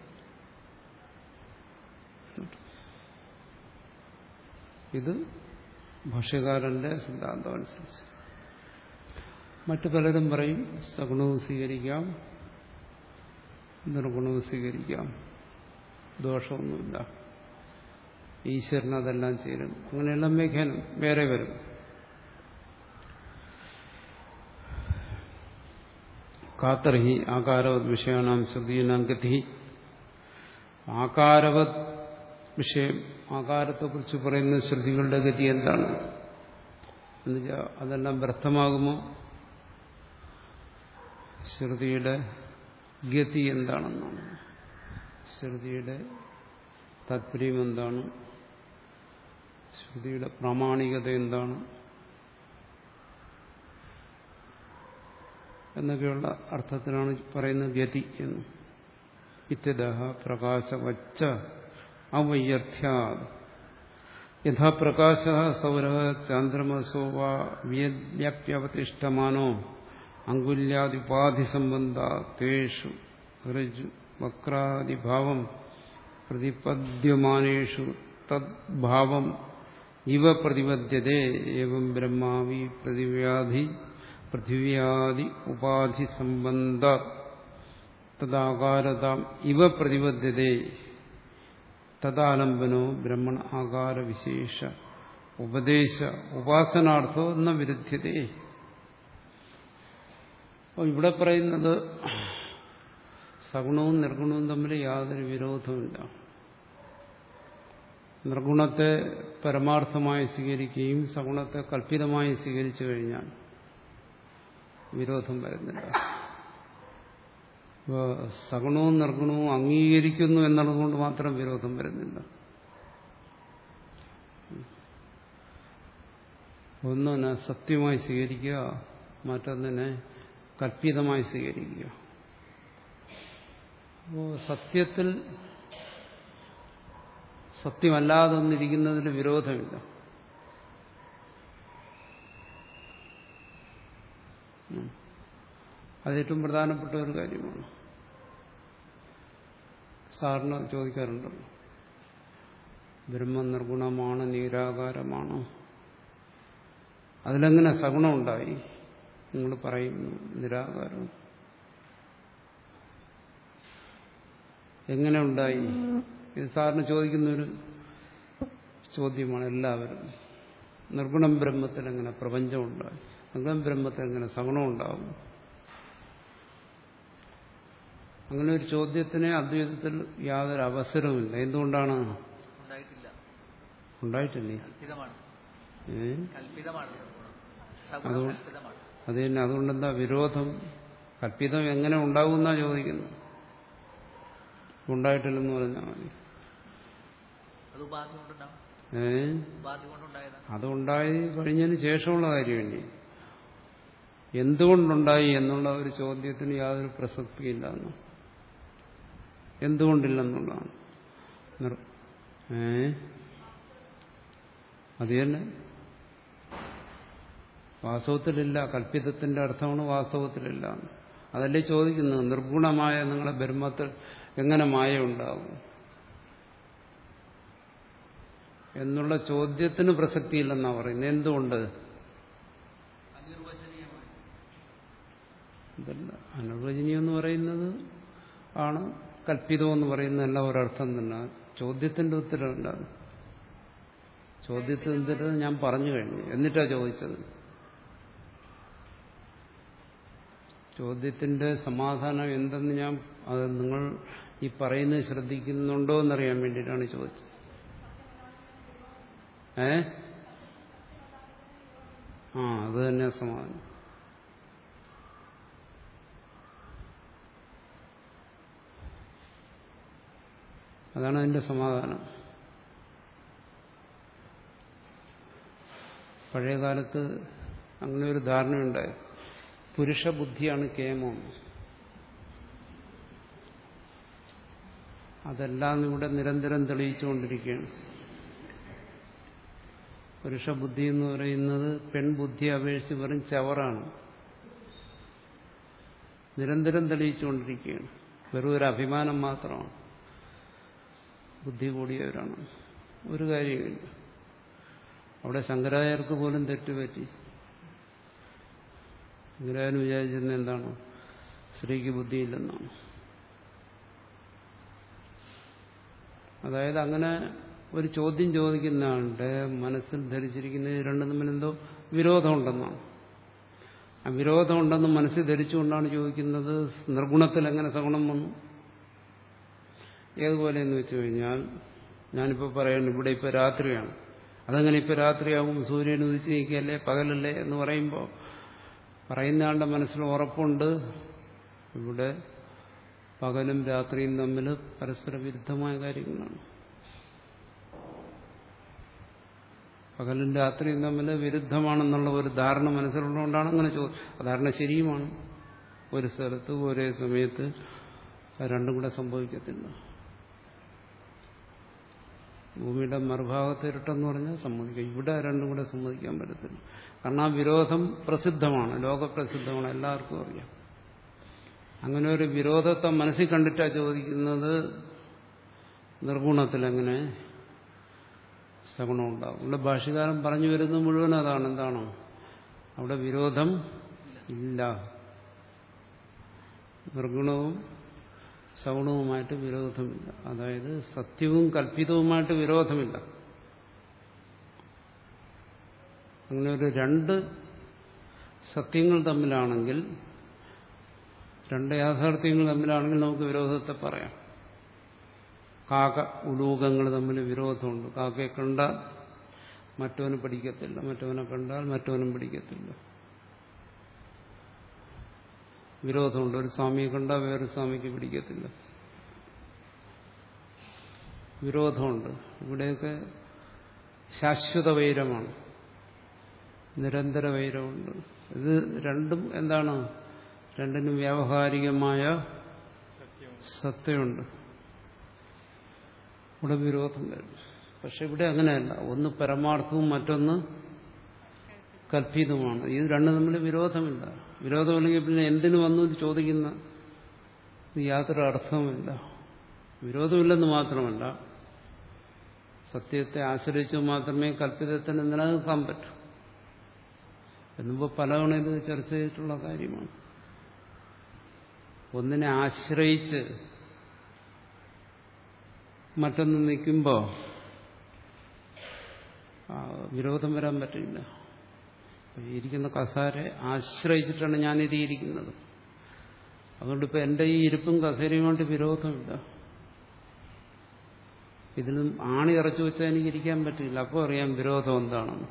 ഇത് ഭാഷ്യകാരന്റെ സിദ്ധാന്തം അനുസരിച്ച് മറ്റു പലരും പറയും സഗുണവും സ്വീകരിക്കാം നിർഗുണവും സ്വീകരിക്കാം ദോഷമൊന്നുമില്ല ഈശ്വരൻ അതെല്ലാം ചേരും അങ്ങനെയെല്ലാം വ്യാഖ്യാനം വേറെ വരും കാത്തർഹി ആകാരവത് വിഷയാണാം ശ്രുതീനാം ഗതി ആകാരവത് വിഷയം ആകാരത്തെക്കുറിച്ച് പറയുന്ന ശ്രുതികളുടെ ഗതി എന്താണ് എന്നുവെച്ചാൽ അതെല്ലാം വ്യർത്ഥമാകുമോ ശ്രുതിയുടെ ഗതി എന്താണെന്നാണ് ശ്രുതിയുടെ താല്പര്യം എന്താണ് ശ്രുതിയുടെ പ്രാമാണികത എന്താണ് എന്നൊക്കെയുള്ള അർത്ഥത്തിലാണ് പറയുന്നത് ഗതി എന്ന് ഇത്യതഃ പ്രകാശവച്ച അവയ്യർത്ഥ്യാ യഥാ പ്രകാശ സൗര ചാന്ദ്രമസോ വാ വ്യാപ്യവതിഷ്ഠമാനോ അങ്കുല്യാദിപാധി സംബന്ധ തേഷു ഋജു വക്രാദിഭാവം പ്രതിപദ്യമാനേഷു തദ്ഭാവം ഇവ പ്രതിപദ്യതേ ഏവം ബ്രഹ്മാവി പ്രതിവ്യാധി പൃഥിവ്യാദി ഉപാധി സംബന്ധ തദാകാരതാം ഇവ പ്രതിപദ്യതേ തദാലംബനോ ബ്രഹ്മണ ആകാര വിശേഷ ഉപദേശ ഉപാസനാർത്ഥോ എന്ന വിരുദ്ധ്യതേ അപ്പോൾ ഇവിടെ പറയുന്നത് സഗുണവും നിർഗുണവും തമ്മിൽ യാതൊരു വിരോധവുമില്ല നിർഗുണത്തെ പരമാർത്ഥമായി സ്വീകരിക്കുകയും സഗുണത്തെ കല്പിതമായി സ്വീകരിച്ചു കഴിഞ്ഞാൽ വിരോധം വരുന്നില്ല ഇപ്പോൾ സഗുണവും നിർഗുണവും അംഗീകരിക്കുന്നു എന്നുള്ളതുകൊണ്ട് മാത്രം വിരോധം വരുന്നില്ല ഒന്നിനെ സത്യമായി സ്വീകരിക്കുക മറ്റൊന്നിനെ കല്പിതമായി സ്വീകരിക്കുക അപ്പോൾ സത്യത്തിൽ സത്യമല്ലാതെ ഒന്നിരിക്കുന്നതിൽ വിരോധമില്ല ഉം. അത് ഏറ്റവും പ്രധാനപ്പെട്ട ഒരു കാര്യമാണ് സാറിന് ചോദിക്കാറുണ്ടല്ലോ ബ്രഹ്മ നിർഗുണമാണ് നിരാകാരമാണ് അതിലെങ്ങനെ സഗുണം ഉണ്ടായി നിങ്ങൾ പറയുന്നു നിരാകാരം എങ്ങനെ ഉണ്ടായി ഇത് സാറിന് ചോദിക്കുന്നൊരു ചോദ്യമാണ് എല്ലാവരും നിർഗുണം ബ്രഹ്മത്തിൽ എങ്ങനെ പ്രപഞ്ചം ഉണ്ടായി നിർഗുണം ബ്രഹ്മത്തിൽ എങ്ങനെ സഗുണം ഉണ്ടാവും അങ്ങനെ ഒരു ചോദ്യത്തിന് അദ്വൈതത്തിൽ യാതൊരു അവസരവുമില്ല എന്തുകൊണ്ടാണ് ഉണ്ടായിട്ടില്ല ഉണ്ടായിട്ടില്ലേ കൽപ്പിതമാണ് ഏ കൽപ്പിതമാണ് നിർഗുണം. സഗുണം അതുകൊണ്ട്- കൽപ്പിതമാണ് അത് തന്നെ അതുകൊണ്ടെന്താ വിരോധം കല്പിതം എങ്ങനെ ഉണ്ടാകുമെന്നാ ചോദിക്കുന്നത് ഉണ്ടായിട്ടില്ലെന്ന് പറഞ്ഞാൽ മതി അത് ഉപാധി കൊണ്ടുണ്ടാവും ഏ ഉപാധി കൊണ്ടുണ്ടായതാണ് അതുണ്ടായി കഴിഞ്ഞതിന് ശേഷമുള്ള കാര്യമല്ലേ എന്തുകൊണ്ടുണ്ടായി എന്നുള്ള ഒരു ചോദ്യത്തിന് യാതൊരു പ്രസക്തിയില്ല എന്ന് എന്തുകൊണ്ടില്ലെന്നുള്ളതാണ് നിർ- ഏ അത് തന്നെ വാസ്തവത്തിലില്ല കല്പിതത്തിന്റെ അർത്ഥമാണ് വാസ്തവത്തിലില്ല അതല്ലേ ചോദിക്കുന്നത് നിർഗുണമായ നിങ്ങളെ ബ്രഹ്മത്തിൽ എങ്ങനെ മായ ഉണ്ടാകും എന്നുള്ള ചോദ്യത്തിന് പ്രസക്തിയില്ലെന്നാ പറയുന്നത് എന്തുകൊണ്ട് ഇതല്ല അനുവചനീയം എന്ന് പറയുന്നത് ആണ് കല്പിതം എന്ന് പറയുന്നതല്ല ഒരർത്ഥം തന്നെ ചോദ്യത്തിന്റെ ഉത്തരവല്ല അത്. ചോദ്യത്തിന്റെ ഉത്തരം ഞാൻ പറഞ്ഞു കഴിഞ്ഞു എന്നിട്ടാ ചോദിച്ചത് ചോദ്യത്തിന്റെ സമാധാനം എന്തെന്ന് ഞാൻ അത് നിങ്ങൾ ഈ പറയുന്നത് ശ്രദ്ധിക്കുന്നുണ്ടോ എന്നറിയാൻ വേണ്ടിയിട്ടാണ് ചോദിച്ചത് ഏ ആ അത് തന്നെ സമാധാനം അതാണ് അതിന്റെ സമാധാനം പഴയ കാലത്ത് അങ്ങനെ ഒരു ധാരണയുണ്ടായി പുരുഷ ബുദ്ധിയാണ് കേമം അതെല്ലാം ഇവിടെ നിരന്തരം തെളിയിച്ചുകൊണ്ടിരിക്കുകയാണ് പുരുഷബുദ്ധി എന്ന് പറയുന്നത് പെൺബുദ്ധിയെ അപേക്ഷിച്ച് വെറും ചവറാണ് നിരന്തരം തെളിയിച്ചുകൊണ്ടിരിക്കുകയാണ് വെറും ഒരു അഭിമാനം മാത്രമാണ് ബുദ്ധി കൂടിയവരാണ് ഒരു കാര്യമില്ല അവിടെ ശങ്കരാചാര്യർക്ക് പോലും തെറ്റുപറ്റി ശങ്കരാചാര്യൻ വിചാരിച്ചിരുന്നത് എന്താണ് സ്ത്രീക്ക് ബുദ്ധിയില്ലെന്നാണ് അതായത് അങ്ങനെ ഒരു ചോദ്യം ചോദിക്കുന്നതാണ്ട് മനസ്സിൽ ധരിച്ചിരിക്കുന്നത് ഇത് രണ്ടും തമ്മിൽ എന്തോ വിരോധമുണ്ടെന്നാണ് ആ വിരോധമുണ്ടെന്ന് മനസ്സിൽ ധരിച്ചുകൊണ്ടാണ് ചോദിക്കുന്നത് നിർഗുണത്തിൽ എങ്ങനെ സഗുണം വന്നു ഏതുപോലെയെന്ന് വെച്ച് കഴിഞ്ഞാൽ ഞാനിപ്പോൾ പറയുന്നു ഇവിടെ ഇപ്പോൾ രാത്രിയാണ് അതങ്ങനെ ഇപ്പോൾ രാത്രിയാവും സൂര്യൻ ഉദിച്ച് നിൽക്കുകയല്ലേ പകലല്ലേ എന്ന് പറയുമ്പോൾ പറയുന്ന ആളുടെ മനസ്സിൽ ഉറപ്പുണ്ട് ഇവിടെ പകലും രാത്രിയും തമ്മിൽ പരസ്പര വിരുദ്ധമായ കാര്യങ്ങളാണ് പകലും രാത്രിയും തമ്മിൽ വിരുദ്ധമാണെന്നുള്ള ഒരു ധാരണ മനസ്സിലുള്ളതുകൊണ്ടാണ് അങ്ങനെ ചോദിച്ചത് ധാരണ ശരിയുമാണ് ഒരു സ്ഥലത്ത് ഒരേ സമയത്ത് രണ്ടും കൂടെ സംഭവിക്കത്തില്ല ഭൂമിയുടെ മറുഭാഗത്ത് ഇരുട്ടെന്ന് പറഞ്ഞാൽ സമ്മതിക്കാം ഇവിടെ രണ്ടും കൂടെ സമ്മതിക്കാൻ പറ്റത്തില്ല കാരണം ആ വിരോധം പ്രസിദ്ധമാണ് ലോകപ്രസിദ്ധമാണ് എല്ലാവർക്കും അറിയാം അങ്ങനെ ഒരു വിരോധത്തെ മനസ്സിൽ കണ്ടിട്ടാ ചോദിക്കുന്നത് നിർഗുണത്തിൽ എങ്ങനെ സഗുണം ഉണ്ടാകും ഇവിടെ ഭാഷകാരൻ പറഞ്ഞു വരുന്നത് മുഴുവൻ അതാണ് എന്താണോ അവിടെ വിരോധം ഇല്ല നിർഗുണവും സഗുണവുമായിട്ട് വിരോധമില്ല അതായത് സത്യവും കല്പിതവുമായിട്ട് വിരോധമില്ല അങ്ങനെ ഒരു രണ്ട് സത്യങ്ങൾ തമ്മിലാണെങ്കിൽ രണ്ട് യാഥാർത്ഥ്യങ്ങൾ തമ്മിലാണെങ്കിൽ നമുക്ക് വിരോധത്തെ പറയാം കാക്ക ഉലൂകങ്ങൾ തമ്മിൽ വിരോധമുണ്ട് കാക്കയെ കണ്ടാൽ മറ്റവന് പിടിക്കത്തില്ല മറ്റവനെ കണ്ടാൽ മറ്റവനും പിടിക്കത്തില്ല വിരോധമുണ്ട് ഒരു സ്വാമിയെ കണ്ടാൽ വേറൊരു സ്വാമിക്ക് പിടിക്കത്തില്ല വിരോധമുണ്ട് ഇവിടെയൊക്കെ ശാശ്വത വൈരമാണ് നിരന്തര വൈരമുണ്ട് ഇത് രണ്ടും എന്താണ് രണ്ടിനും വ്യാവഹാരികമായ സത്യമുണ്ട് ഇവിടെ വിരോധം വരും പക്ഷെ ഇവിടെ അങ്ങനെയല്ല ഒന്ന് പരമാർത്ഥവും മറ്റൊന്ന് കൽപ്പിതവുമാണ് ഇത് രണ്ടും തമ്മിൽ വിരോധമില്ല വിരോധമില്ലെങ്കിൽ പിന്നെ എന്തിനു വന്നു എന്ന് ചോദിക്കുന്ന ഇത് യാതൊരു അർത്ഥവുമില്ല വിരോധമില്ലെന്ന് മാത്രമല്ല സത്യത്തെ ആശ്രയിച്ചു മാത്രമേ കൽപ്പിതത്തിന് നിലനിൽക്കാൻ പറ്റൂ എന്നുമ്പോൾ പലതവണ ഇത് ചർച്ച ചെയ്തിട്ടുള്ള കാര്യമാണ് ഒന്നിനെ ആശ്രയിച്ച് മറ്റൊന്ന് നിൽക്കുമ്പോൾ വിരോധം വരാൻ പറ്റില്ല ഈ ഇരിക്കുന്ന കസാരെ ആശ്രയിച്ചിട്ടാണ് ഞാനിത് ഇരിക്കുന്നത് അതുകൊണ്ട് ഇപ്പം എൻ്റെ ഈ ഇരിപ്പും കസേരയുമായിട്ട് വിരോധമില്ല ഇതിനും ആണി ഇറച്ചു വെച്ചാൽ എനിക്ക് ഇരിക്കാൻ പറ്റില്ല അപ്പോൾ അറിയാം വിരോധം എന്താണെന്ന്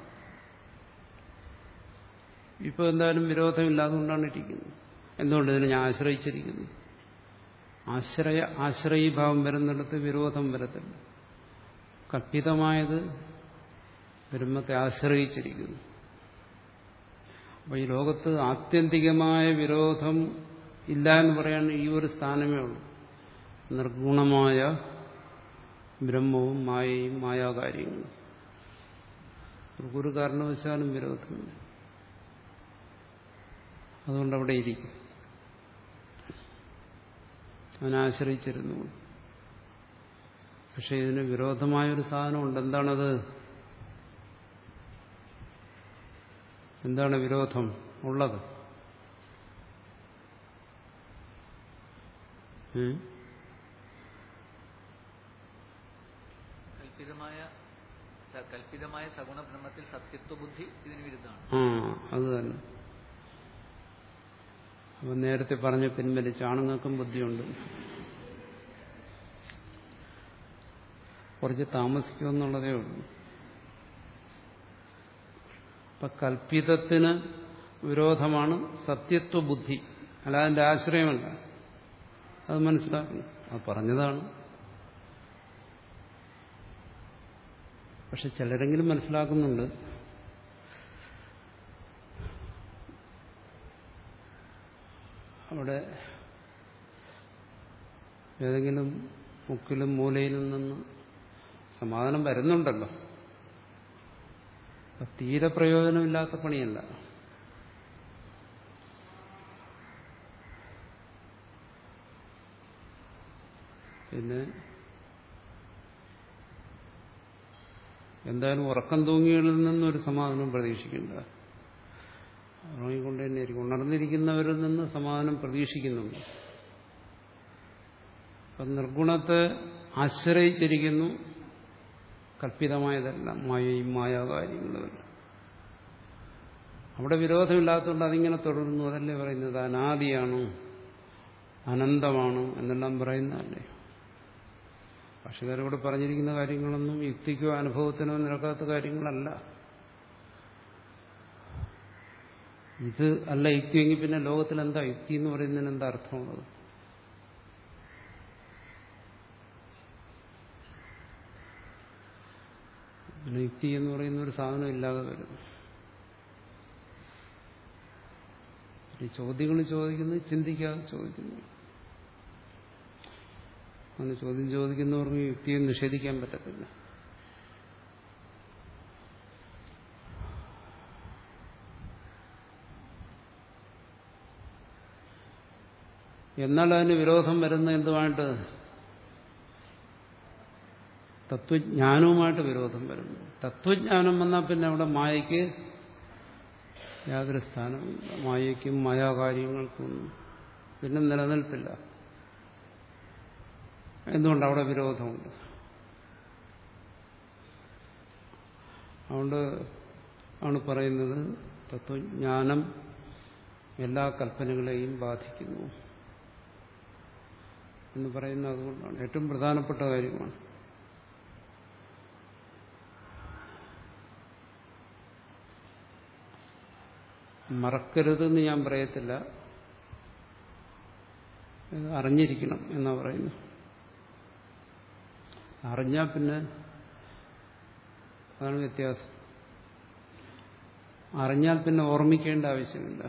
ഇപ്പോൾ എന്തായാലും വിരോധമില്ലാതുകൊണ്ടാണ് ഇരിക്കുന്നത് എന്തുകൊണ്ട് ഇതിനെ ഞാൻ ആശ്രയിച്ചിരിക്കുന്നു ആശ്രയ ആശ്രയീഭാവം വരുന്നിടത്ത് വിരോധം വരത്തില്ല കൽപ്പിതമായത് ബ്രഹ്മത്തെ ആശ്രയിച്ചിരിക്കുന്നു അപ്പൊ ഈ ലോകത്ത് ആത്യന്തികമായ വിരോധം ഇല്ല എന്ന് പറയാൻ ഈ ഒരു സ്ഥാനമേ ഉള്ളൂ നിർഗുണമായ ബ്രഹ്മവും മായയും മായാകാര്യങ്ങളും ഒരു കാരണവശാലും വിരോധമില്ല അതുകൊണ്ട് അവിടെ ഇരിക്കും അവനാശ്രയിച്ചിരുന്നു പക്ഷെ ഇതിന് വിരോധമായൊരു സാധനമുണ്ട് എന്താണത് എന്താണ് വിരോധം ഉള്ളത് കൽപ്പിതമായ സ- കൽപ്പിതമായ സഗുണ ബ്രഹ്മത്തിൽ സത്യത്വ ബുദ്ധി ഇതിന് വിരുദ്ധമാണ് ആ അത് തന്നെ അപ്പൊ നേരത്തെ പറഞ്ഞ പിൻവലിച്ച് ആണുങ്ങൾക്കും ബുദ്ധിയുണ്ട് കുറച്ച് താമസിക്കുമെന്നുള്ളതേ ഉള്ളൂ അപ്പൊ കൽപ്പിതത്തിന് വിരോധമാണ് സത്യത്വ ബുദ്ധി അല്ല അതിന്റെ ആശ്രയമല്ല അത് മനസ്സിലാക്കണം അത് പറഞ്ഞതാണ് പക്ഷെ ചിലരെങ്കിലും മനസ്സിലാക്കുന്നുണ്ട് അവിടെ ഏതെങ്കിലും മുക്കിലും മൂലയിലും നിന്ന് സമാധാനം വരുന്നുണ്ടല്ലോ അപ്പൊ തീരെ പ്രയോജനമില്ലാത്ത പണിയല്ല പിന്നെ എന്തായാലും ഉറക്കം തൂങ്ങികളിൽ നിന്നൊരു സമാധാനം പ്രതീക്ഷിക്കേണ്ട ഉറങ്ങിക്കൊണ്ട് തന്നെയായിരിക്കും ഉണർന്നിരിക്കുന്നവരിൽ നിന്ന് സമാധാനം പ്രതീക്ഷിക്കുന്നുണ്ട് അപ്പം നിർഗുണത്തെ ആശ്രയിച്ചിരിക്കുന്നു കൽപ്പിതമായതല്ല മായയും മായാകാര്യങ്ങളും അവിടെ വിരോധമില്ലാത്തതുകൊണ്ട് അതിങ്ങനെ തുടരുന്നു അതല്ലേ പറയുന്നത് അനാദിയാണ് അനന്തമാണ് എന്നെല്ലാം പറയുന്നതല്ലേ ഭാഷകാരോട് പറഞ്ഞിരിക്കുന്ന കാര്യങ്ങളൊന്നും യുക്തിക്കോ അനുഭവത്തിനോ നിരക്കാത്ത കാര്യങ്ങളല്ല ഇത് അല്ല യുക്തിയെങ്കിൽ പിന്നെ ലോകത്തിൽ എന്താ യുക്തി എന്ന് പറയുന്നതിന് എന്താ അർത്ഥമുള്ളത് പിന്നെ യുക്തി എന്ന് പറയുന്ന ഒരു സാധനം ഇല്ലാതെ വരും ഈ ചോദ്യങ്ങൾ ചോദിക്കുന്നത് ചിന്തിക്കാതെ ചോദിക്കുന്നു അങ്ങനെ ചോദ്യം ചോദിക്കുന്നവർക്ക് യുക്തിയെ നിഷേധിക്കാൻ പറ്റത്തില്ല എന്നാൽ അതിന് വിരോധം വരുന്ന എന്തുമായിട്ട് തത്വജ്ഞാനവുമായിട്ട് വിരോധം വരുന്നു തത്വജ്ഞാനം വന്നാൽ പിന്നെ അവിടെ മായയ്ക്ക് യാതൊരു സ്ഥാനമില്ല മായയ്ക്കും മായാകാര്യങ്ങൾക്കും പിന്നെ നിലനിൽപ്പില്ല എന്തുകൊണ്ട് അവിടെ വിരോധമുണ്ട് അതുകൊണ്ട് ആണ് പറയുന്നത് തത്വജ്ഞാനം എല്ലാ കൽപ്പനകളെയും ബാധിക്കുന്നു എന്ന് പറയുന്നത് അതുകൊണ്ടാണ് ഏറ്റവും പ്രധാനപ്പെട്ട കാര്യമാണ് മറക്കരുതെന്ന് ഞാൻ പറയത്തില്ല ഇത് അറിഞ്ഞിരിക്കണം എന്നാ പറയുന്നു അറിഞ്ഞാൽ പിന്നെ അതാണ് വ്യത്യാസം അറിഞ്ഞാൽ പിന്നെ ഓർമ്മിക്കേണ്ട ആവശ്യമില്ല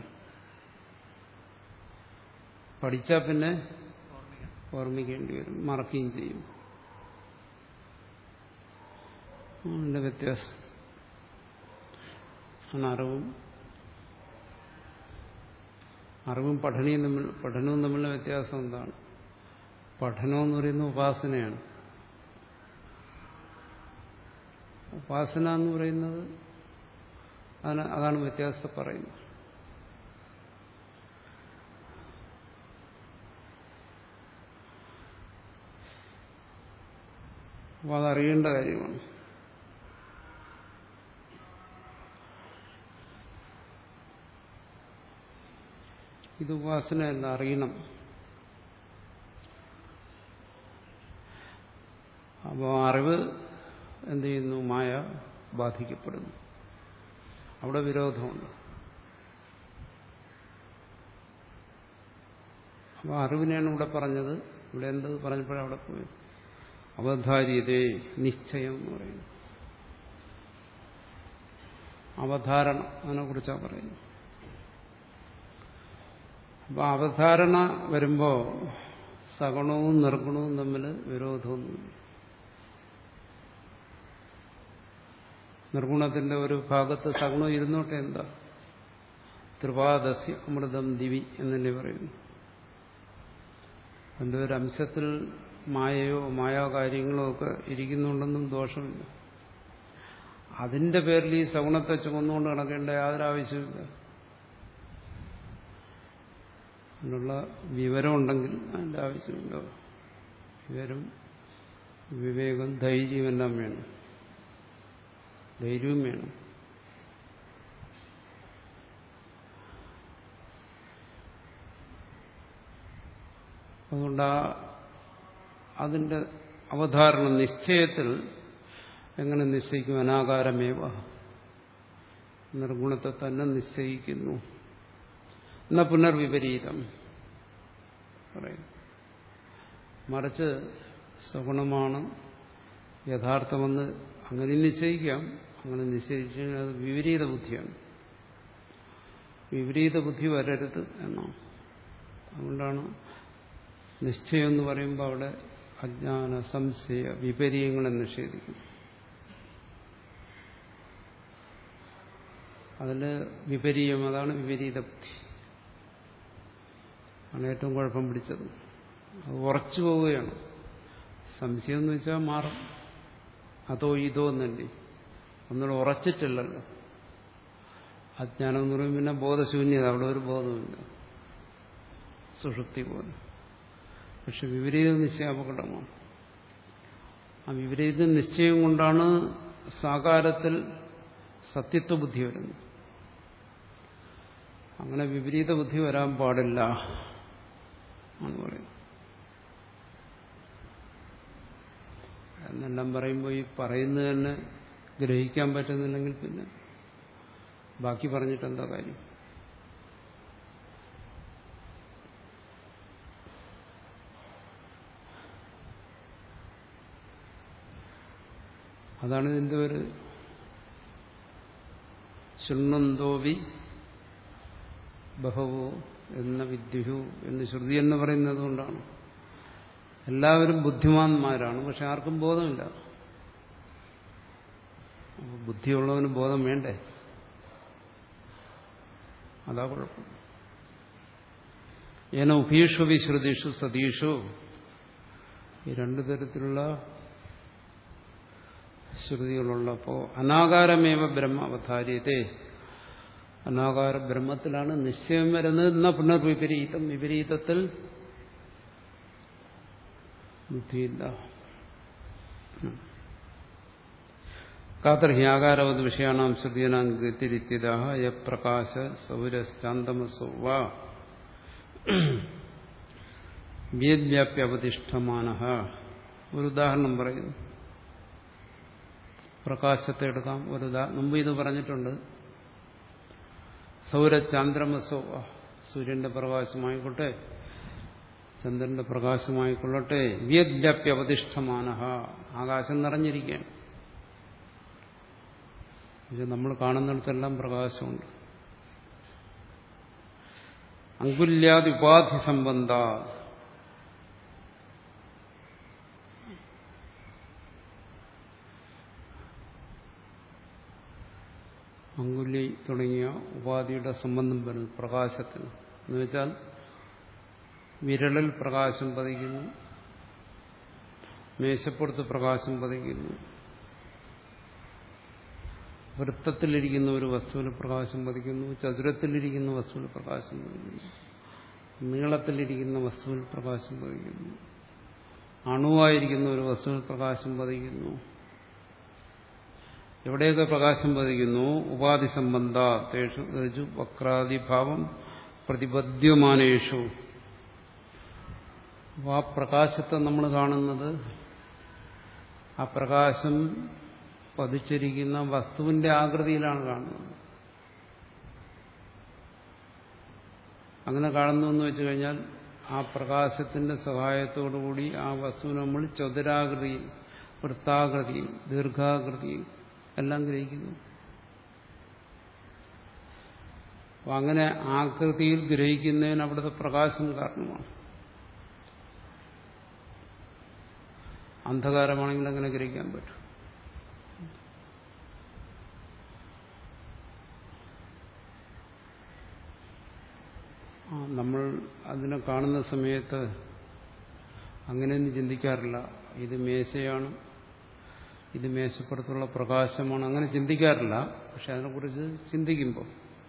പഠിച്ചാൽ പിന്നെ ഓർമ്മിക്കണം ഓർമ്മിക്കേണ്ടി വരും മറക്കുകയും ചെയ്യും അതിന്റെ വ്യത്യാസം ആണ് അറിവും അറിവും പഠനവും തമ്മിൽ പഠനവും തമ്മിലുള്ള വ്യത്യാസം എന്താണ് പഠനം എന്ന് പറയുന്നത് ഉപാസനയാണ് ഉപാസന എന്ന് പറയുന്നത് അതാണ് അതാണ് വ്യത്യാസത്തെ പറയുന്നത് അപ്പോൾ അതറിയേണ്ട കാര്യമാണ് ഇത് ഉപാസനയല്ല അറിയണം അപ്പോൾ അറിവ് എന്ത് ചെയ്യുന്നു മായ ബാധിക്കപ്പെടുന്നു അവിടെ വിരോധമുണ്ട് അപ്പോൾ അറിവിനെയാണ് ഇവിടെ പറഞ്ഞത് ഇവിടെ എന്ത് പറഞ്ഞപ്പോഴാണ് അവിടെ പോയി അവധാര്യതേ നിശ്ചയം എന്ന് പറയുന്നു അവധാരണ അതിനെക്കുറിച്ചാണ് പറയുന്നത് അപ്പോൾ അവധാരണ വരുമ്പോൾ സഗുണവും നിർഗുണവും തമ്മിൽ വിരോധമൊന്നുമില്ല നിർഗുണത്തിന്റെ ഒരു ഭാഗത്ത് സഗുണം ഇരുന്നോട്ടെ എന്താ ത്രിപാദസ്യ അമൃതം ദിവി എന്നല്ലേ പറയുന്നു അതിൻ്റെ ഒരു അംശത്തിൽ മായയോ മായാ കാര്യങ്ങളോ ഒക്കെ ഇരിക്കുന്നുണ്ടെന്നും ദോഷമില്ല അതിന്റെ പേരിൽ ഈ സഗുണത്തെ ചുമന്നുകൊണ്ട് നടക്കേണ്ട യാതൊരു ആവശ്യമില്ല അതിനുള്ള വിവരമുണ്ടെങ്കിൽ അതിൻ്റെ ആവശ്യമില്ല വിവരം വിവേകം ധൈര്യം എല്ലാം വേണം ധൈര്യവും വേണം അതുകൊണ്ട് ആ അതിന്റെ അവധാരണ നിശ്ചയത്തിൽ എങ്ങനെ നിശ്ചയിക്കും അനാകാരമേവ നിർഗുണത്തെ തന്നെ നിശ്ചയിക്കുന്നു എന്ന പുനർവിപരീതം പറയും മറിച്ച് സഗുണമാണ് യഥാർത്ഥമെന്ന് അങ്ങനെ നിശ്ചയിക്കാം അങ്ങനെ നിശ്ചയിച്ചു കഴിഞ്ഞാൽ അത് വിപരീത ബുദ്ധിയാണ് വിപരീത ബുദ്ധി വരരുത് എന്നാണ് അതുകൊണ്ടാണ് നിശ്ചയം എന്ന് പറയുമ്പോൾ അവിടെ അജ്ഞാന സംശയ വിപരീയങ്ങളെ നിഷേധിക്കും അതിൽ വിപരീയം അതാണ് വിപരീത ബുദ്ധി ആണ് ഏറ്റവും കുഴപ്പം പിടിച്ചത് അത് ഉറച്ചു പോവുകയാണ് സംശയം എന്ന് വെച്ചാൽ മാറും അതോ ഇതോ എന്നല്ലേ ഒന്നുകൂടെ ഉറച്ചിട്ടില്ലല്ലോ അജ്ഞാനം എന്ന് പറയുമ്പോൾ പിന്നെ ബോധശൂന്യത അവിടെ ഒരു ബോധമില്ല സുഷുപ്തി പോലെ പക്ഷെ വിപരീത നിശ്ചയം അപകടമാണ് ആ വിപരീത നിശ്ചയം കൊണ്ടാണ് സാകാരത്തിൽ സത്യത്വ ബുദ്ധി വരുന്നത് അങ്ങനെ വിപരീത ബുദ്ധി വരാൻ പാടില്ല എന്ന് പറയുന്നത് എന്നെല്ലാം പറയുമ്പോൾ ഈ പറയുന്നത് തന്നെ ഗ്രഹിക്കാൻ പറ്റുന്നില്ലെങ്കിൽ പിന്നെ ബാക്കി പറഞ്ഞിട്ട് എന്താ കാര്യം അതാണ് ഇതിന്റെ ഒരു ശൃണ്ണന്തോവി ബഹവോ എന്ന വിദ്യുഹു എന്ന് ശ്രുതി എന്ന് പറയുന്നത് കൊണ്ടാണ് എല്ലാവരും ബുദ്ധിമാന്മാരാണ് പക്ഷെ ആർക്കും ബോധമില്ല അപ്പൊ ബുദ്ധിയുള്ളവന് ബോധം വേണ്ടേ അതാ കുഴപ്പം ഏന ഉഭീഷു വിശ്രുതിഷു സതീഷു ഈ രണ്ടു തരത്തിലുള്ള ശ്രുതികളുള്ളപ്പോ അനാകാരമേവ ബ്രഹ്മ അവതാര്യത്തെ അനാകാര ബ്രഹ്മത്തിലാണ് നിശ്ചയം വരുന്നത് എന്ന പുനർവിപരീതം വിപരീതത്തിൽ ബുദ്ധിയില്ല കാതർഹ്യാകാരവത് വിഷയാണാം ശ്രുതിയനാം ഗതിരിത്യത യപ്രകാശ സൗരശ്ചാന്തമസോ വാ വ്യേദ്വ്യാപ്യവതിഷ്ഠമാന ഒരു ഉദാഹരണം പറയുന്നു പ്രകാശത്തെ എടുക്കാം ഒരു ഉദാ മുമ്പ് ഇത് പറഞ്ഞിട്ടുണ്ട് സൗരചാന്ദ്രമസോ സൂര്യന്റെ പ്രകാശമായിക്കോട്ടെ ചന്ദ്രന്റെ പ്രകാശമായിക്കൊള്ളട്ടെ വ്യേദ്വ്യാപ്യവതിഷ്ഠമാന ആകാശം നിറഞ്ഞിരിക്കുകയാണ് ഇത് നമ്മൾ കാണുന്നിടത്തെല്ലാം പ്രകാശമുണ്ട് അങ്കുല്യാദി ഉപാധി സംബന്ധ അങ്കുലി തുടങ്ങിയ ഉപാധിയുടെ സംബന്ധം വരുന്നു പ്രകാശത്തിന് എന്നുവെച്ചാൽ വിരളിൽ പ്രകാശം പതിക്കുന്നു മേശപ്പുറത്ത് പ്രകാശം പതിക്കുന്നു വൃത്തത്തിലിരിക്കുന്ന ഒരു വസ്തുവിൽ പ്രകാശം പതിക്കുന്നു ചതുരത്തിലിരിക്കുന്ന വസ്തുവിൽ പ്രകാശം പതിക്കുന്നു നീളത്തിലിരിക്കുന്ന വസ്തുവിൽ പ്രകാശം പതിക്കുന്നു അണുവായിരിക്കുന്ന ഒരു വസ്തുവിൽ പ്രകാശം പതിക്കുന്നു എവിടെയൊക്കെ പ്രകാശം പതിക്കുന്നു ഉപാധി സംബന്ധ തേഷു ഋജു വക്രാദിഭാവം പ്രതിബദ്ധ്യമാനേഷു ആ പ്രകാശത്തെ നമ്മൾ കാണുന്നത് ആ പ്രകാശം പതിച്ചിരിക്കുന്ന വസ്തുവിന്റെ ആകൃതിയിലാണ് കാണുന്നത് അങ്ങനെ കാണുന്നു എന്ന് വെച്ചു കഴിഞ്ഞാൽ ആ പ്രകാശത്തിന്റെ സഹായത്തോടുകൂടി ആ വസ്തുവിനെ നമ്മൾ ചതുരാകൃതിയിൽ വൃത്താകൃതിയിൽ ദീർഘാകൃതിയിൽ എല്ലാം ഗ്രഹിക്കുന്നു അപ്പൊ അങ്ങനെ ആകൃതിയിൽ ഗ്രഹിക്കുന്നതിന് അവിടുത്തെ പ്രകാശം കാരണമാണ് അന്ധകാരമാണെങ്കിൽ അങ്ങനെ ഗ്രഹിക്കാൻ പറ്റും ആ, നമ്മൾ അതിനെ കാണുന്ന സമയത്ത് അങ്ങനെയൊന്നും ചിന്തിക്കാറില്ല ഇത് മേശയാണ് ഇത് മേശപ്പുറത്തുള്ള പ്രകാശമാണ് അങ്ങനെ ചിന്തിക്കാറില്ല പക്ഷെ അതിനെക്കുറിച്ച് ചിന്തിക്കുമ്പോൾ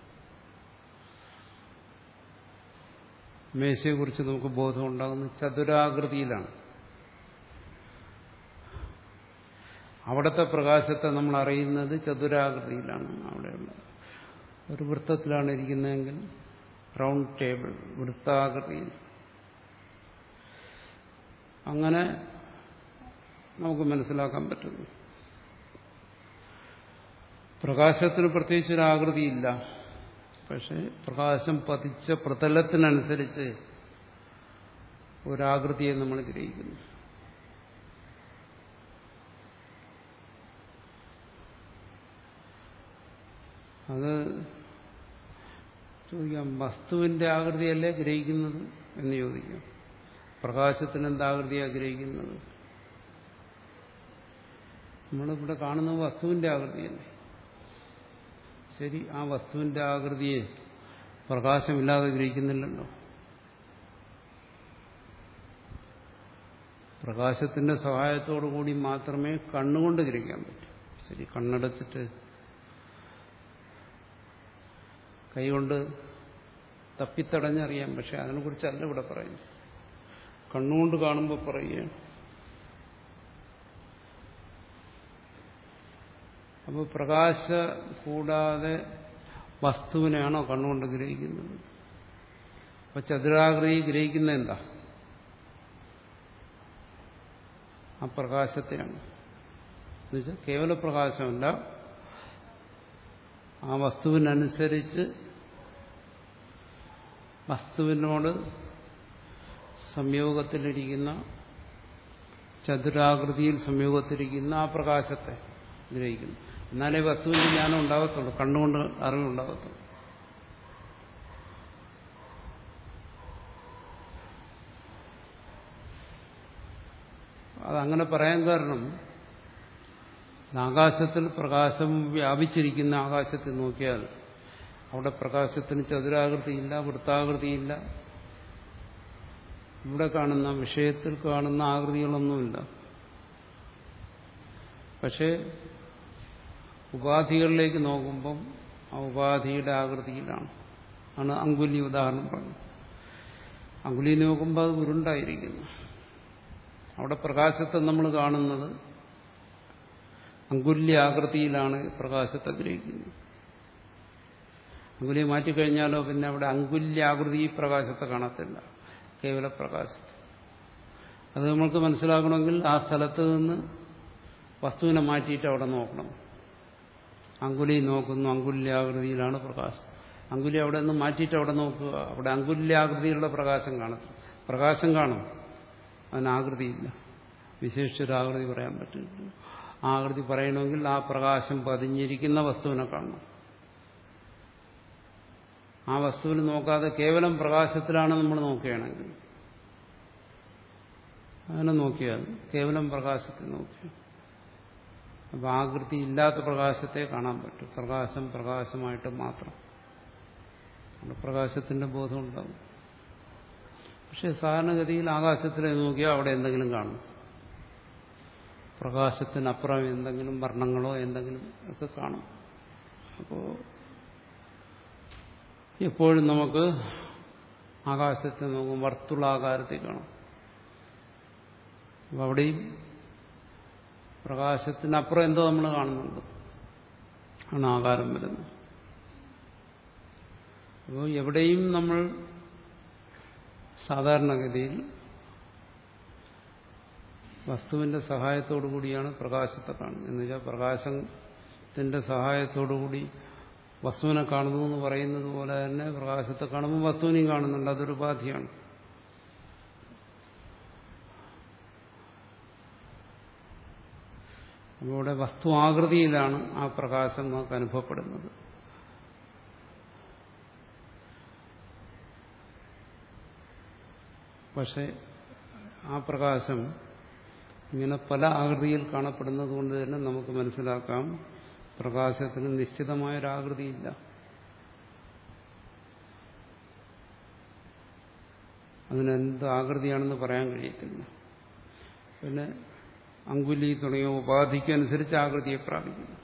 മേശയെക്കുറിച്ച് നമുക്ക് ബോധം ഉണ്ടാകുന്നത് ചതുരാകൃതിയിലാണ് അവിടുത്തെ പ്രകാശത്തെ നമ്മൾ അറിയുന്നത് ചതുരാകൃതിയിലാണ് അവിടെയുള്ള ഒരു വൃത്തത്തിലാണ് ഇരിക്കുന്നതെങ്കിൽ റൗണ്ട് ടേബിൾ വൃത്താകൃതിയിൽ അങ്ങനെ നമുക്ക് മനസ്സിലാക്കാൻ പറ്റുന്നു പ്രകാശത്തിന് പ്രത്യേകിച്ച് ഒരു ആകൃതിയില്ല പക്ഷെ പ്രകാശം പതിച്ച പ്രതലത്തിനനുസരിച്ച് ഒരാകൃതിയെ നമ്മൾ ഗ്രഹിക്കുന്നു അത് ചോദിക്കാം വസ്തുവിന്റെ ആകൃതിയല്ലേ ഗ്രഹിക്കുന്നത് എന്ന് ചോദിക്കാം പ്രകാശത്തിന് എന്താകൃതിയാണ് ഗ്രഹിക്കുന്നത് നമ്മളിവിടെ കാണുന്ന വസ്തുവിന്റെ ആകൃതിയല്ലേ ശരി ആ വസ്തുവിന്റെ ആകൃതിയെ പ്രകാശമില്ലാതെ ഗ്രഹിക്കുന്നില്ലല്ലോ പ്രകാശത്തിന്റെ സഹായത്തോടു കൂടി മാത്രമേ കണ്ണുകൊണ്ട് ഗ്രഹിക്കാൻ പറ്റൂ ശരി കണ്ണടച്ചിട്ട് കൈകൊണ്ട് തപ്പിത്തടഞ്ഞറിയാം പക്ഷെ അതിനെക്കുറിച്ചല്ല ഇവിടെ പറയുന്നു കണ്ണുകൊണ്ട് കാണുമ്പോൾ പറയുകയാണ് അപ്പോൾ പ്രകാശ കൂടാതെ വസ്തുവിനെയാണോ കണ്ണുകൊണ്ട് ഗ്രഹിക്കുന്നത് അപ്പൊ ചതുരാകൃതി ഗ്രഹിക്കുന്ന എന്താ ആ പ്രകാശത്തെയാണ് എന്നുവെച്ചാൽ കേവല പ്രകാശമല്ല ആ വസ്തുവിനനുസരിച്ച് വസ്തുവിനോട് സംയോഗത്തിലിരിക്കുന്ന ചതുരാകൃതിയിൽ സംയോഗത്തിലിരിക്കുന്ന ആ പ്രകാശത്തെ ഗ്രഹിക്കുന്നു എന്നാലേ വസ്തുവിന്റെ ജ്ഞാനം ഉണ്ടാകത്തുള്ളൂ കണ്ണുകൊണ്ട് അറിവുണ്ടാകത്തുള്ളൂ അതങ്ങനെ പറയാൻ കാരണം ആകാശത്തിൽ പ്രകാശം വ്യാപിച്ചിരിക്കുന്ന ആകാശത്തിൽ നോക്കിയാൽ അവിടെ പ്രകാശത്തിന് ചതുരാകൃതിയില്ല വൃത്താകൃതിയില്ല ഇവിടെ കാണുന്ന വിഷയത്തിൽ കാണുന്ന ആകൃതികളൊന്നുമില്ല പക്ഷേ ഉപാധികളിലേക്ക് നോക്കുമ്പം ആ ഉപാധിയുടെ ആകൃതിയിലാണ് ആണ് അങ്കുലി ഉദാഹരണം പറഞ്ഞു അങ്കുലി നോക്കുമ്പോൾ അത് ഉരുണ്ടായിരിക്കുന്നു അവിടെ പ്രകാശത്തെ നമ്മൾ കാണുന്നത് അങ്കുല്യ ആകൃതിയിലാണ് പ്രകാശത്തെ ഗ്രഹിക്കുന്നത് അങ്കുലിയെ മാറ്റിക്കഴിഞ്ഞാലോ പിന്നെ അവിടെ അങ്കുല്യാകൃതി പ്രകാശത്തെ കാണത്തില്ല കേവല പ്രകാശത്തെ അത് നമ്മൾക്ക് മനസ്സിലാക്കണമെങ്കിൽ ആ സ്ഥലത്ത് നിന്ന് വസ്തുവിനെ മാറ്റിയിട്ട് അവിടെ നോക്കണം അങ്കുലി നോക്കുന്നു അങ്കുല്യാകൃതിയിലാണ് പ്രകാശം അങ്കുലി അവിടെ നിന്ന് മാറ്റിയിട്ട് അവിടെ നോക്കുക അവിടെ അങ്കുല്യാകൃതിയിലുള്ള പ്രകാശം കാണും പ്രകാശം കാണും അതിന് ആകൃതിയില്ല വിശേഷിച്ചൊരാകൃതി പറയാൻ പറ്റില്ല ആകൃതി പറയണമെങ്കിൽ ആ പ്രകാശം പതിഞ്ഞിരിക്കുന്ന വസ്തുവിനെ കാണണം ആ വസ്തുവിൽ നോക്കാതെ കേവലം പ്രകാശത്തിലാണ് നമ്മൾ നോക്കുകയാണെങ്കിൽ അങ്ങനെ നോക്കിയാൽ കേവലം പ്രകാശത്തിൽ നോക്കിയാൽ അപ്പൊ ആകൃതി ഇല്ലാത്ത പ്രകാശത്തെ കാണാൻ പറ്റും പ്രകാശം പ്രകാശമായിട്ട് മാത്രം അവിടെ പ്രകാശത്തിന്റെ ബോധം ഉണ്ടാവും പക്ഷെ സാധാരണഗതിയിൽ ആകാശത്തിലെ നോക്കിയാൽ അവിടെ എന്തെങ്കിലും കാണും പ്രകാശത്തിനപ്പുറം എന്തെങ്കിലും വർണ്ണങ്ങളോ എന്തെങ്കിലും ഒക്കെ കാണും അപ്പോൾ എപ്പോഴും നമുക്ക് ആകാശത്തെ നോക്കും വർത്തുളാകാരത്തിൽ കാണും അപ്പോൾ അവിടെയും പ്രകാശത്തിനപ്പുറം എന്തോ നമ്മൾ കാണുന്നുണ്ട് ആണ് ആകാരം വരുന്നത് അപ്പോൾ എവിടെയും നമ്മൾ സാധാരണഗതിയിൽ വസ്തുവിന്റെ സഹായത്തോടു കൂടിയാണ് പ്രകാശത്തെ കാണുന്നത് എന്ന് വെച്ചാൽ പ്രകാശത്തിന്റെ സഹായത്തോടുകൂടി വസ്തുവിനെ കാണുന്നു എന്ന് പറയുന്നത് പോലെ തന്നെ പ്രകാശത്തെ കാണുമ്പോൾ വസ്തുവിനെയും കാണുന്നുണ്ട് അതൊരു ഉപാധിയാണ് അപ്പോൾ ഇവിടെ വസ്തു ആകൃതിയിലാണ് ആ പ്രകാശം നമുക്ക് അനുഭവപ്പെടുന്നത് പക്ഷെ ആ പ്രകാശം ഇങ്ങനെ പല ആകൃതിയിൽ കാണപ്പെടുന്നത് കൊണ്ട് തന്നെ നമുക്ക് മനസ്സിലാക്കാം പ്രകാശത്തിന് നിശ്ചിതമായൊരാകൃതിയില്ല അതിനെന്ത് ആകൃതിയാണെന്ന് പറയാൻ കഴിയത്തില്ല പിന്നെ അങ്കുലി തുടങ്ങിയ ഉപാധിക്കനുസരിച്ച് ആകൃതിയെ പ്രാപിക്കുന്നു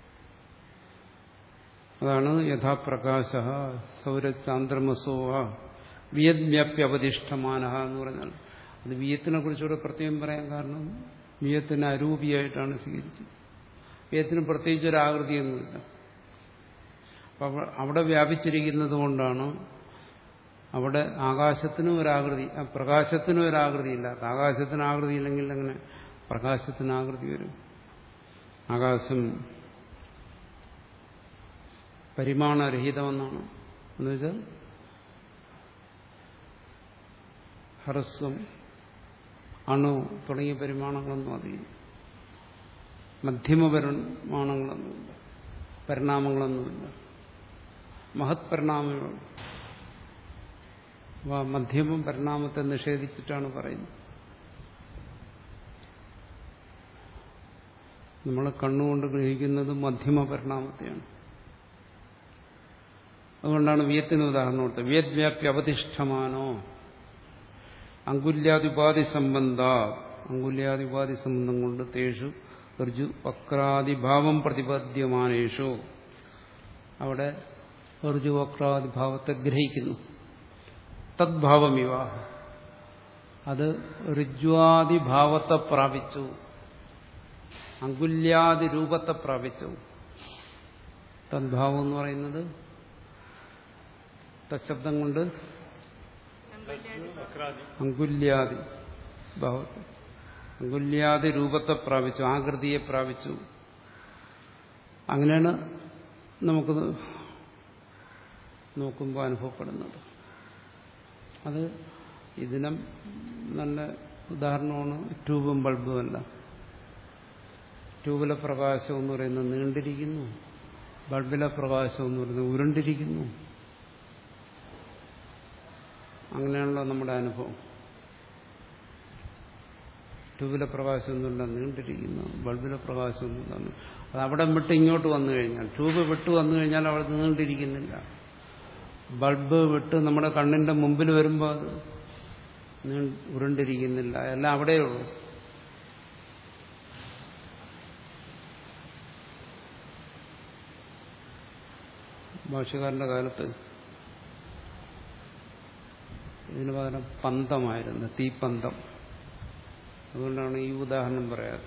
അതാണ് യഥാപ്രകാശ സൗരചാന്ദ്രമസോവ വിയദ്വ്യാപ്യവതിഷ്ഠമാന എന്ന് പറഞ്ഞാൽ അത് വിയത്തിനെ കുറിച്ചുകൂടെ പ്രത്യേകം പറയാൻ കാരണം വിയത്തിനെ അരൂപിയായിട്ടാണ് സ്വീകരിച്ചത് വിയത്തിന് പ്രത്യേകിച്ച് ഒരു ആകൃതിയൊന്നുമില്ല അപ്പം അവിടെ വ്യാപിച്ചിരിക്കുന്നത് കൊണ്ടാണ് അവിടെ ആകാശത്തിനും ഒരാകൃതി പ്രകാശത്തിനും ഒരാകൃതിയില്ലാത്ത ആകാശത്തിന് ആകൃതി ഇല്ലെങ്കിൽ അങ്ങനെ പ്രകാശത്തിന് ആകൃതി വരും ആകാശം പരിമാണരഹിതമെന്നാണ് എന്നുവെച്ചാൽ ഹ്രസ്വം അണു തുടങ്ങിയ പരിമാണങ്ങളൊന്നും അതില്ല മധ്യമ പരിമാണങ്ങളൊന്നുമില്ല പരിണാമങ്ങളൊന്നുമില്ല മഹത് പരിണാമങ്ങൾ മധ്യമം പരിണാമത്തെ നിഷേധിച്ചിട്ടാണ് പറയുന്നത് നമ്മൾ കണ്ണുകൊണ്ട് ഗ്രഹിക്കുന്നത് മധ്യമ പരിണാമത്തെയാണ് അതുകൊണ്ടാണ് വിയത്തിന് ഉദാഹരണം കൊടുത്തത് വിയദ്വ്യാപ്യ അവതിഷ്ഠമാനോ അങ്കുല്യാദിപാതി സംബന്ധ അങ്കുല്യാദിപാതി സംബന്ധം കൊണ്ട് തേഷു ഋജു വക്രാദിഭാവം പ്രതിപദ്യമാനേഷു അവിടെ ഋജു വക്രാദിഭാവത്തെ ഗ്രഹിക്കുന്നു തദ്ഭാവമിവ അത് ഋജ്വാദിഭാവത്തെ പ്രാപിച്ചു അങ്കുല്യാദി രൂപത്തെ പ്രാപിച്ചു തദ്ഭാവം എന്ന് പറയുന്നത് തശബ്ദം കൊണ്ട് വക്രാദി അങ്കുല്യാദി ഭാവത്തെ അങ്കുല്യാദി രൂപത്തെ പ്രാപിച്ചു ആകൃതിയെ പ്രാപിച്ചു അങ്ങനെയാണ് നമുക്ക് നോക്കുമ്പോൾ അനുഭവപ്പെടുന്നത് അത് ഇതിനും നല്ല ഉദാഹരണമാണ് ട്യൂബും ബൾബും എല്ലാം ട്യൂബിലെ പ്രകാശം എന്ന് പറയുന്നത് നീണ്ടിരിക്കുന്നു ബൾബിലെ പ്രകാശം എന്ന് പറയുന്നത് ഉരുണ്ടിരിക്കുന്നു അങ്ങനെയാണല്ലോ നമ്മുടെ അനുഭവം ട്യൂബിലെ പ്രകാശം ഒന്നുമില്ല നീണ്ടിരിക്കുന്നു ബൾബിലെ പ്രകാശം ഒന്നുമില്ല അത് അവിടെ വിട്ട് ഇങ്ങോട്ട് വന്നു കഴിഞ്ഞാൽ ട്യൂബ് വിട്ട് വന്നു കഴിഞ്ഞാൽ അവിടെ നീണ്ടിരിക്കുന്നില്ല ബൾബ് വിട്ട് നമ്മുടെ കണ്ണിന്റെ മുമ്പിൽ വരുമ്പോൾ അത് നീ- ഉരുണ്ടിരിക്കുന്നില്ല എല്ലാം അവിടെയുള്ളൂ ഭാഷകാരന്റെ കാലത്ത് ഇതിന് പകരം പന്തമായിരുന്നു തീപ്പന്തം അതുകൊണ്ടാണ് ഈ ഉദാഹരണം പറയാറ്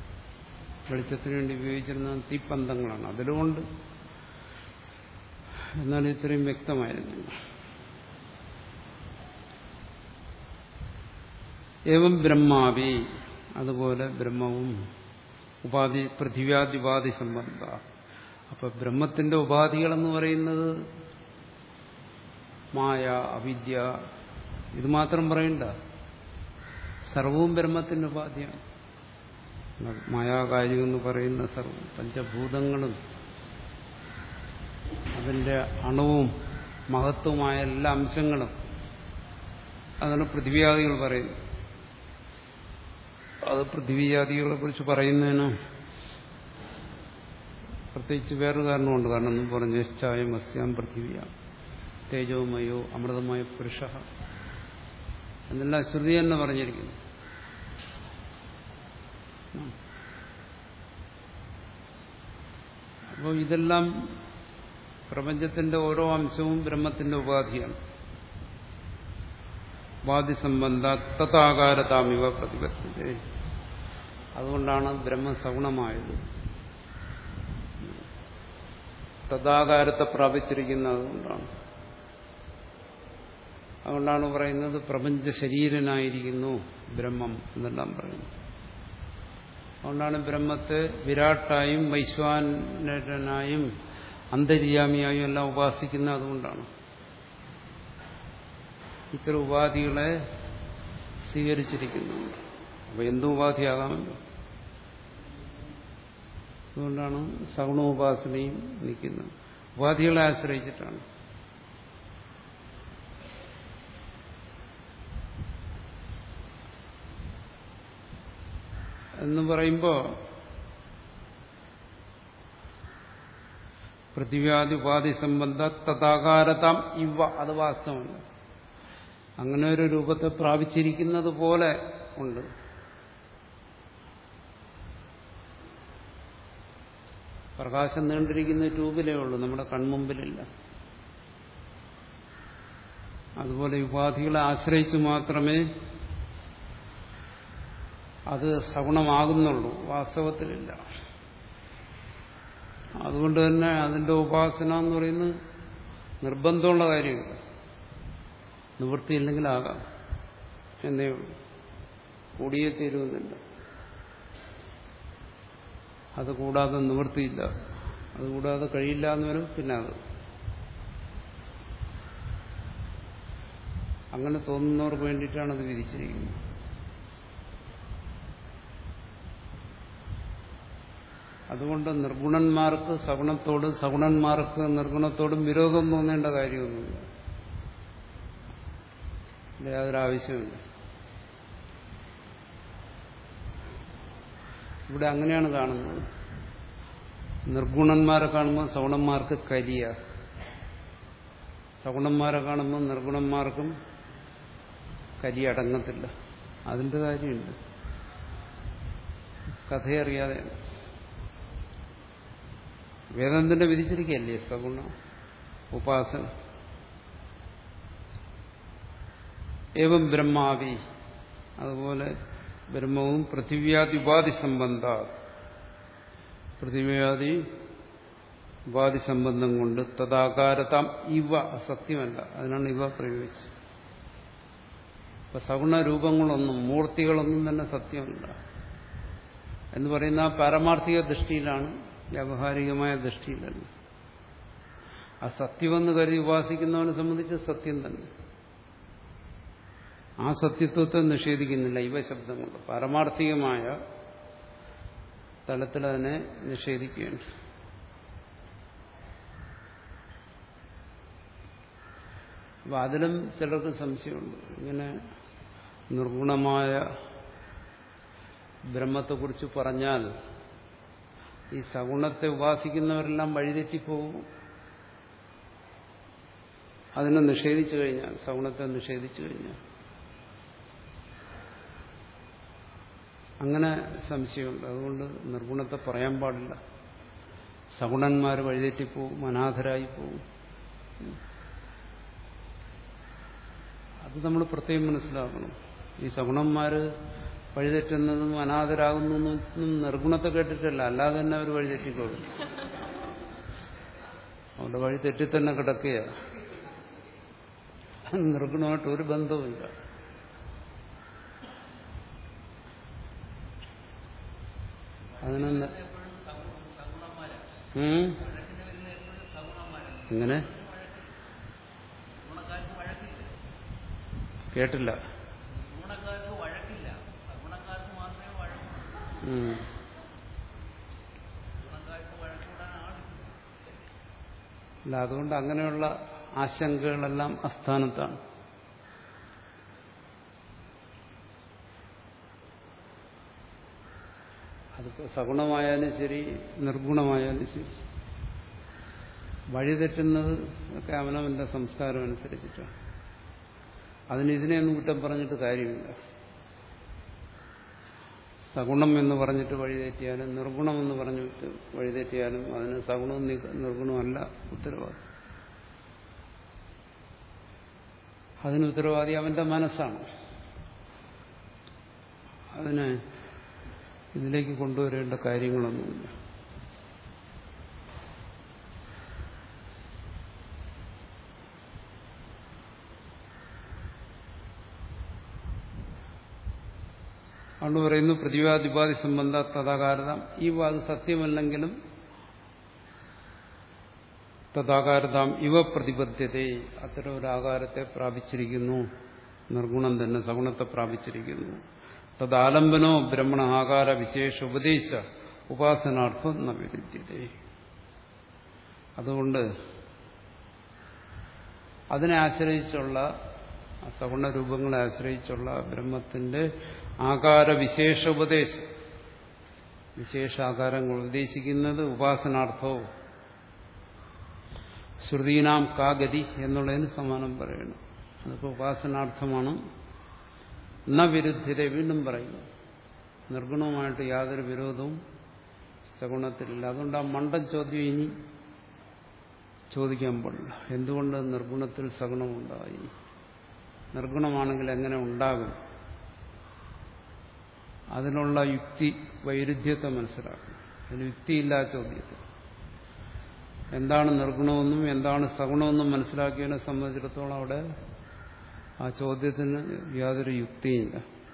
വെളിച്ചത്തിന് വേണ്ടി ഉപയോഗിച്ചിരുന്ന തീപ്പന്തങ്ങളാണ് അതിലുകൊണ്ട് എന്നാൽ ഇത്രയും വ്യക്തമായിരുന്നില്ല ഏവം ബ്രഹ്മാവി അതുപോലെ ബ്രഹ്മവും ഉപാധി പൃഥിവ്യാദിപാധി സംബന്ധ അപ്പൊ ബ്രഹ്മത്തിന്റെ ഉപാധികളെന്ന് പറയുന്നത് മായ അവിദ്യ ഇത് മാത്രം പറയണ്ട സർവവും ബ്രഹ്മത്തിന്റെ ഉപാധിയാണ് മായാകാര്യം എന്ന് പറയുന്ന സർവം പഞ്ചഭൂതങ്ങളും അതിന്റെ അണുവും മഹത്വമായ എല്ലാ അംശങ്ങളും അതാണ് പൃഥ്വിയാദികൾ പറയുന്നത് അത് പൃഥ്വിജാതികളെ കുറിച്ച് പറയുന്നതിന് പ്രത്യേകിച്ച് വേറൊരു കാരണമുണ്ട് കാരണം ഒന്നും പറഞ്ഞു യശ്ചായ മസ്യാം പൃഥ്വിയ തേജോമയോ അമൃതമായ പുരുഷ എന്നെല്ലാം ശ്രുതി തന്നെ പറഞ്ഞിരിക്കുന്നു അപ്പോൾ ഇതെല്ലാം പ്രപഞ്ചത്തിന്റെ ഓരോ അംശവും ബ്രഹ്മത്തിന്റെ ഉപാധിയാണ് ഉപാധിസംബന്ധ തഥാകാരതാമിവ പ്രതിപത്തിച്ച് അതുകൊണ്ടാണ് ബ്രഹ്മ സഗുണമായത് തഥാകാരത്തെ പ്രാപിച്ചിരിക്കുന്നത് അതുകൊണ്ടാണ് അതുകൊണ്ടാണ് പറയുന്നത് പ്രപഞ്ച ശരീരനായിരിക്കുന്നു ബ്രഹ്മം എന്നെല്ലാം പറയുന്നു അതുകൊണ്ടാണ് ബ്രഹ്മത്തെ വിരാട്ടായും വൈശ്വാനരനായും അന്തര്യാമിയായും എല്ലാം ഉപാസിക്കുന്നത് അതുകൊണ്ടാണ് ഇത്തരം ഉപാധികളെ സ്വീകരിച്ചിരിക്കുന്നുണ്ട് അപ്പൊ എന്തും ഉപാധിയാകാമല്ലോ അതുകൊണ്ടാണ് സഗുണോപാസനയും നിൽക്കുന്നത് ഉപാധികളെ ആശ്രയിച്ചിട്ടാണ് എന്ന് പറയുമ്പോൾ പൃഥ്വ്യാദി ഉപാധി സംബന്ധ തഥാകാരതാം ഇവ അത് വാസ്തവമല്ല അങ്ങനെ ഒരു രൂപത്തെ പ്രാപിച്ചിരിക്കുന്നത് പോലെ ഉണ്ട് പ്രകാശം നീണ്ടിരിക്കുന്ന ട്യൂബിലേ ഉള്ളൂ നമ്മുടെ കൺമുമ്പിലില്ല അതുപോലെ ഉപാധികളെ ആശ്രയിച്ച് മാത്രമേ അത് സഗുണമാകുന്നുള്ളൂ വാസ്തവത്തിലില്ല അതുകൊണ്ട് തന്നെ അതിന്റെ ഉപാസന എന്ന് പറയുന്നത് നിർബന്ധമുള്ള കാര്യമില്ല നിവൃത്തിയില്ലെങ്കിലാകാം എന്നേ ഉള്ളൂ കൂടിയേ തീരുമെന്നില്ല അത് കൂടാതെ നിവൃത്തിയില്ല അത് കൂടാതെ കഴിയില്ല എന്ന് വരും പിന്നെ അത് അങ്ങനെ തോന്നുന്നവർക്ക് വേണ്ടിയിട്ടാണ് അത് വിധിച്ചിരിക്കുന്നത് അതുകൊണ്ട് നിർഗുണന്മാർക്ക് സഗുണത്തോടും സഗുണന്മാർക്ക് നിർഗുണത്തോടും വിരോധം തോന്നേണ്ട കാര്യമൊന്നുമില്ല യാതൊരു ആവശ്യമില്ല ഇവിടെ അങ്ങനെയാണ് കാണുന്നത് നിർഗുണന്മാരെ കാണുമ്പോൾ സഗുണന്മാർക്ക് കരിയ സഗുണന്മാരെ കാണുമ്പോൾ നിർഗുണന്മാർക്കും കരി അടങ്ങത്തില്ല അതിന്റെ കാര്യമുണ്ട് കഥയറിയാതെ വേദാന്തന്റെ വിധിച്ചിരിക്കുകയല്ലേ സഗുണ ഉപാസന ഏവം ബ്രഹ്മാവി അതുപോലെ ബ്രഹ്മവും പൃഥിവ്യാദി ഉപാധി സംബന്ധ പൃഥിവ്യാദി ഉപാധി സംബന്ധം കൊണ്ട് തഥാകാരതാം ഇവ സത്യമല്ല അതിനാണ് ഇവ പ്രയോഗിച്ചത് ഇപ്പൊ സഗുണ രൂപങ്ങളൊന്നും മൂർത്തികളൊന്നും തന്നെ സത്യമല്ല എന്ന് പറയുന്ന ആ പാരമാർത്ഥിക ദൃഷ്ടിയിലാണ് വ്യാവഹാരികമായ ദൃഷ്ടിയിലല്ല ആ സത്യമെന്ന് കരുതി ഉപാസിക്കുന്നവനെ സംബന്ധിച്ച് സത്യം തന്നെ ആ സത്യത്വത്തെ നിഷേധിക്കുന്നില്ല ഇവ ശബ്ദം കൊണ്ട് പാരമാർത്ഥികമായ തലത്തിൽ അതിനെ നിഷേധിക്കുകയാണ് അപ്പൊ അതിലും ചിലർക്ക് സംശയമുണ്ട് ഇങ്ങനെ നിർഗുണമായ ബ്രഹ്മത്തെക്കുറിച്ച് പറഞ്ഞാൽ ഈ സഗുണത്തെ ഉപാസിക്കുന്നവരെല്ലാം വഴിതെറ്റിപ്പോകും അതിനെ നിഷേധിച്ചു കഴിഞ്ഞാൽ സഗുണത്തെ നിഷേധിച്ചു കഴിഞ്ഞാൽ അങ്ങനെ സംശയമുണ്ട് അതുകൊണ്ട് നിർഗുണത്തെ പറയാൻ പാടില്ല സഗുണന്മാർ വഴിതെറ്റിപ്പോവും അനാഥരായി പോവും അത് നമ്മൾ പ്രത്യേകം മനസ്സിലാക്കണം ഈ സഗുണന്മാർ വഴിതെറ്റുന്നതും അനാഥരാകുന്നതും നിർഗുണത്തെ കേട്ടിട്ടല്ല അല്ലാതെ തന്നെ അവർ വഴിതെറ്റിക്കോളും അവിടെ വഴി തെറ്റി തന്നെ കിടക്കുക നിർഗുണമായിട്ട് ഒരു ബന്ധവുമില്ല അതിനൊന്ന് ഉം? എങ്ങനെ കേട്ടില്ല ഗുണക്കാർക്ക് വഴക്കില്ല സഗുണക്കാർക്ക് മാത്രമേ വഴക്കുള്ളൂ ഉം. ഗുണക്കാർക്ക് വഴക്കൂടാൻ ആളില്ല അല്ല അതുകൊണ്ട് അങ്ങനെയുള്ള ആശങ്കകളെല്ലാം അസ്ഥാനത്താണ് അതിപ്പോ സഗുണമായാലും ശരി നിർഗുണമായാലും ശരി വഴിതെറ്റുന്നത് ഒക്കെ അവനവന്റെ സംസ്കാരം അനുസരിച്ചിട്ടാണ് അതിന് ഇതിനെയൊന്നും കുറ്റം പറഞ്ഞിട്ട് കാര്യമില്ല സഗുണം എന്ന് പറഞ്ഞിട്ട് വഴിതെറ്റിയാലും നിർഗുണം എന്ന് പറഞ്ഞിട്ട് വഴിതെറ്റിയാലും അതിന് സഗുണവും നി- നിർഗുണവും ഉത്തരവാദി അതിന് ഉത്തരവാദി അവന്റെ മനസ്സാണ് അതിന് ഇതിലേക്ക് കൊണ്ടുവരേണ്ട കാര്യങ്ങളൊന്നുമില്ല അതുകൊണ്ട് പറയുന്നു പ്രതിവാദിപാതി സംബന്ധ തഥാകാരതം ഈ വാദം സത്യമല്ലെങ്കിലും തഥാകാരതാം ഇവ പ്രതിബദ്ധത അത്തരം ഒരു ആകാരത്തെ പ്രാപിച്ചിരിക്കുന്നു നിർഗുണം തന്നെ സഗുണത്തെ പ്രാപിച്ചിരിക്കുന്നു തദാലംബനോ ബ്രഹ്മണ ആകാര വിശേഷ ഉപദേശ ഉപാസനാർത്ഥം ന വിരുദ്ധ്യത അതുകൊണ്ട് അതിനെ ആശ്രയിച്ചുള്ള ആ സഗുണ രൂപങ്ങളെ ആശ്രയിച്ചുള്ള ബ്രഹ്മത്തിന്റെ ആകാര വിശേഷ ഉപദേശം വിശേഷാകാരങ്ങൾ ഉപദേശിക്കുന്നത് ഉപാസനാർത്ഥവും ശ്രുതീനാം കാ ഗതി എന്നുള്ളതിന് സമാനം പറയണം അതിപ്പോൾ ഉപാസനാർത്ഥമാണ് ന വിരുദ്ധ്യത വീണ്ടും പറയുന്നു നിർഗുണവുമായിട്ട് യാതൊരു വിരോധവും സഗുണത്തിലില്ല അതുകൊണ്ട് ആ മണ്ടൻ ചോദ്യം ഇനി ചോദിക്കാൻ പാടില്ല എന്തുകൊണ്ട് നിർഗുണത്തിൽ സഗുണമുണ്ടായി നിർഗുണമാണെങ്കിൽ എങ്ങനെ ഉണ്ടാകും അതിനുള്ള യുക്തി വൈരുദ്ധ്യത്തെ മനസ്സിലാക്കണം അതിന് യുക്തിയില്ല ആ ചോദ്യത്തിൽ എന്താണ് നിർഗുണമെന്നും എന്താണ് സഗുണമെന്നും മനസ്സിലാക്കിയതിനെ സംബന്ധിച്ചിടത്തോളം അവിടെ ആ ചോദ്യത്തിന് യാതൊരു യുക്തിയില്ല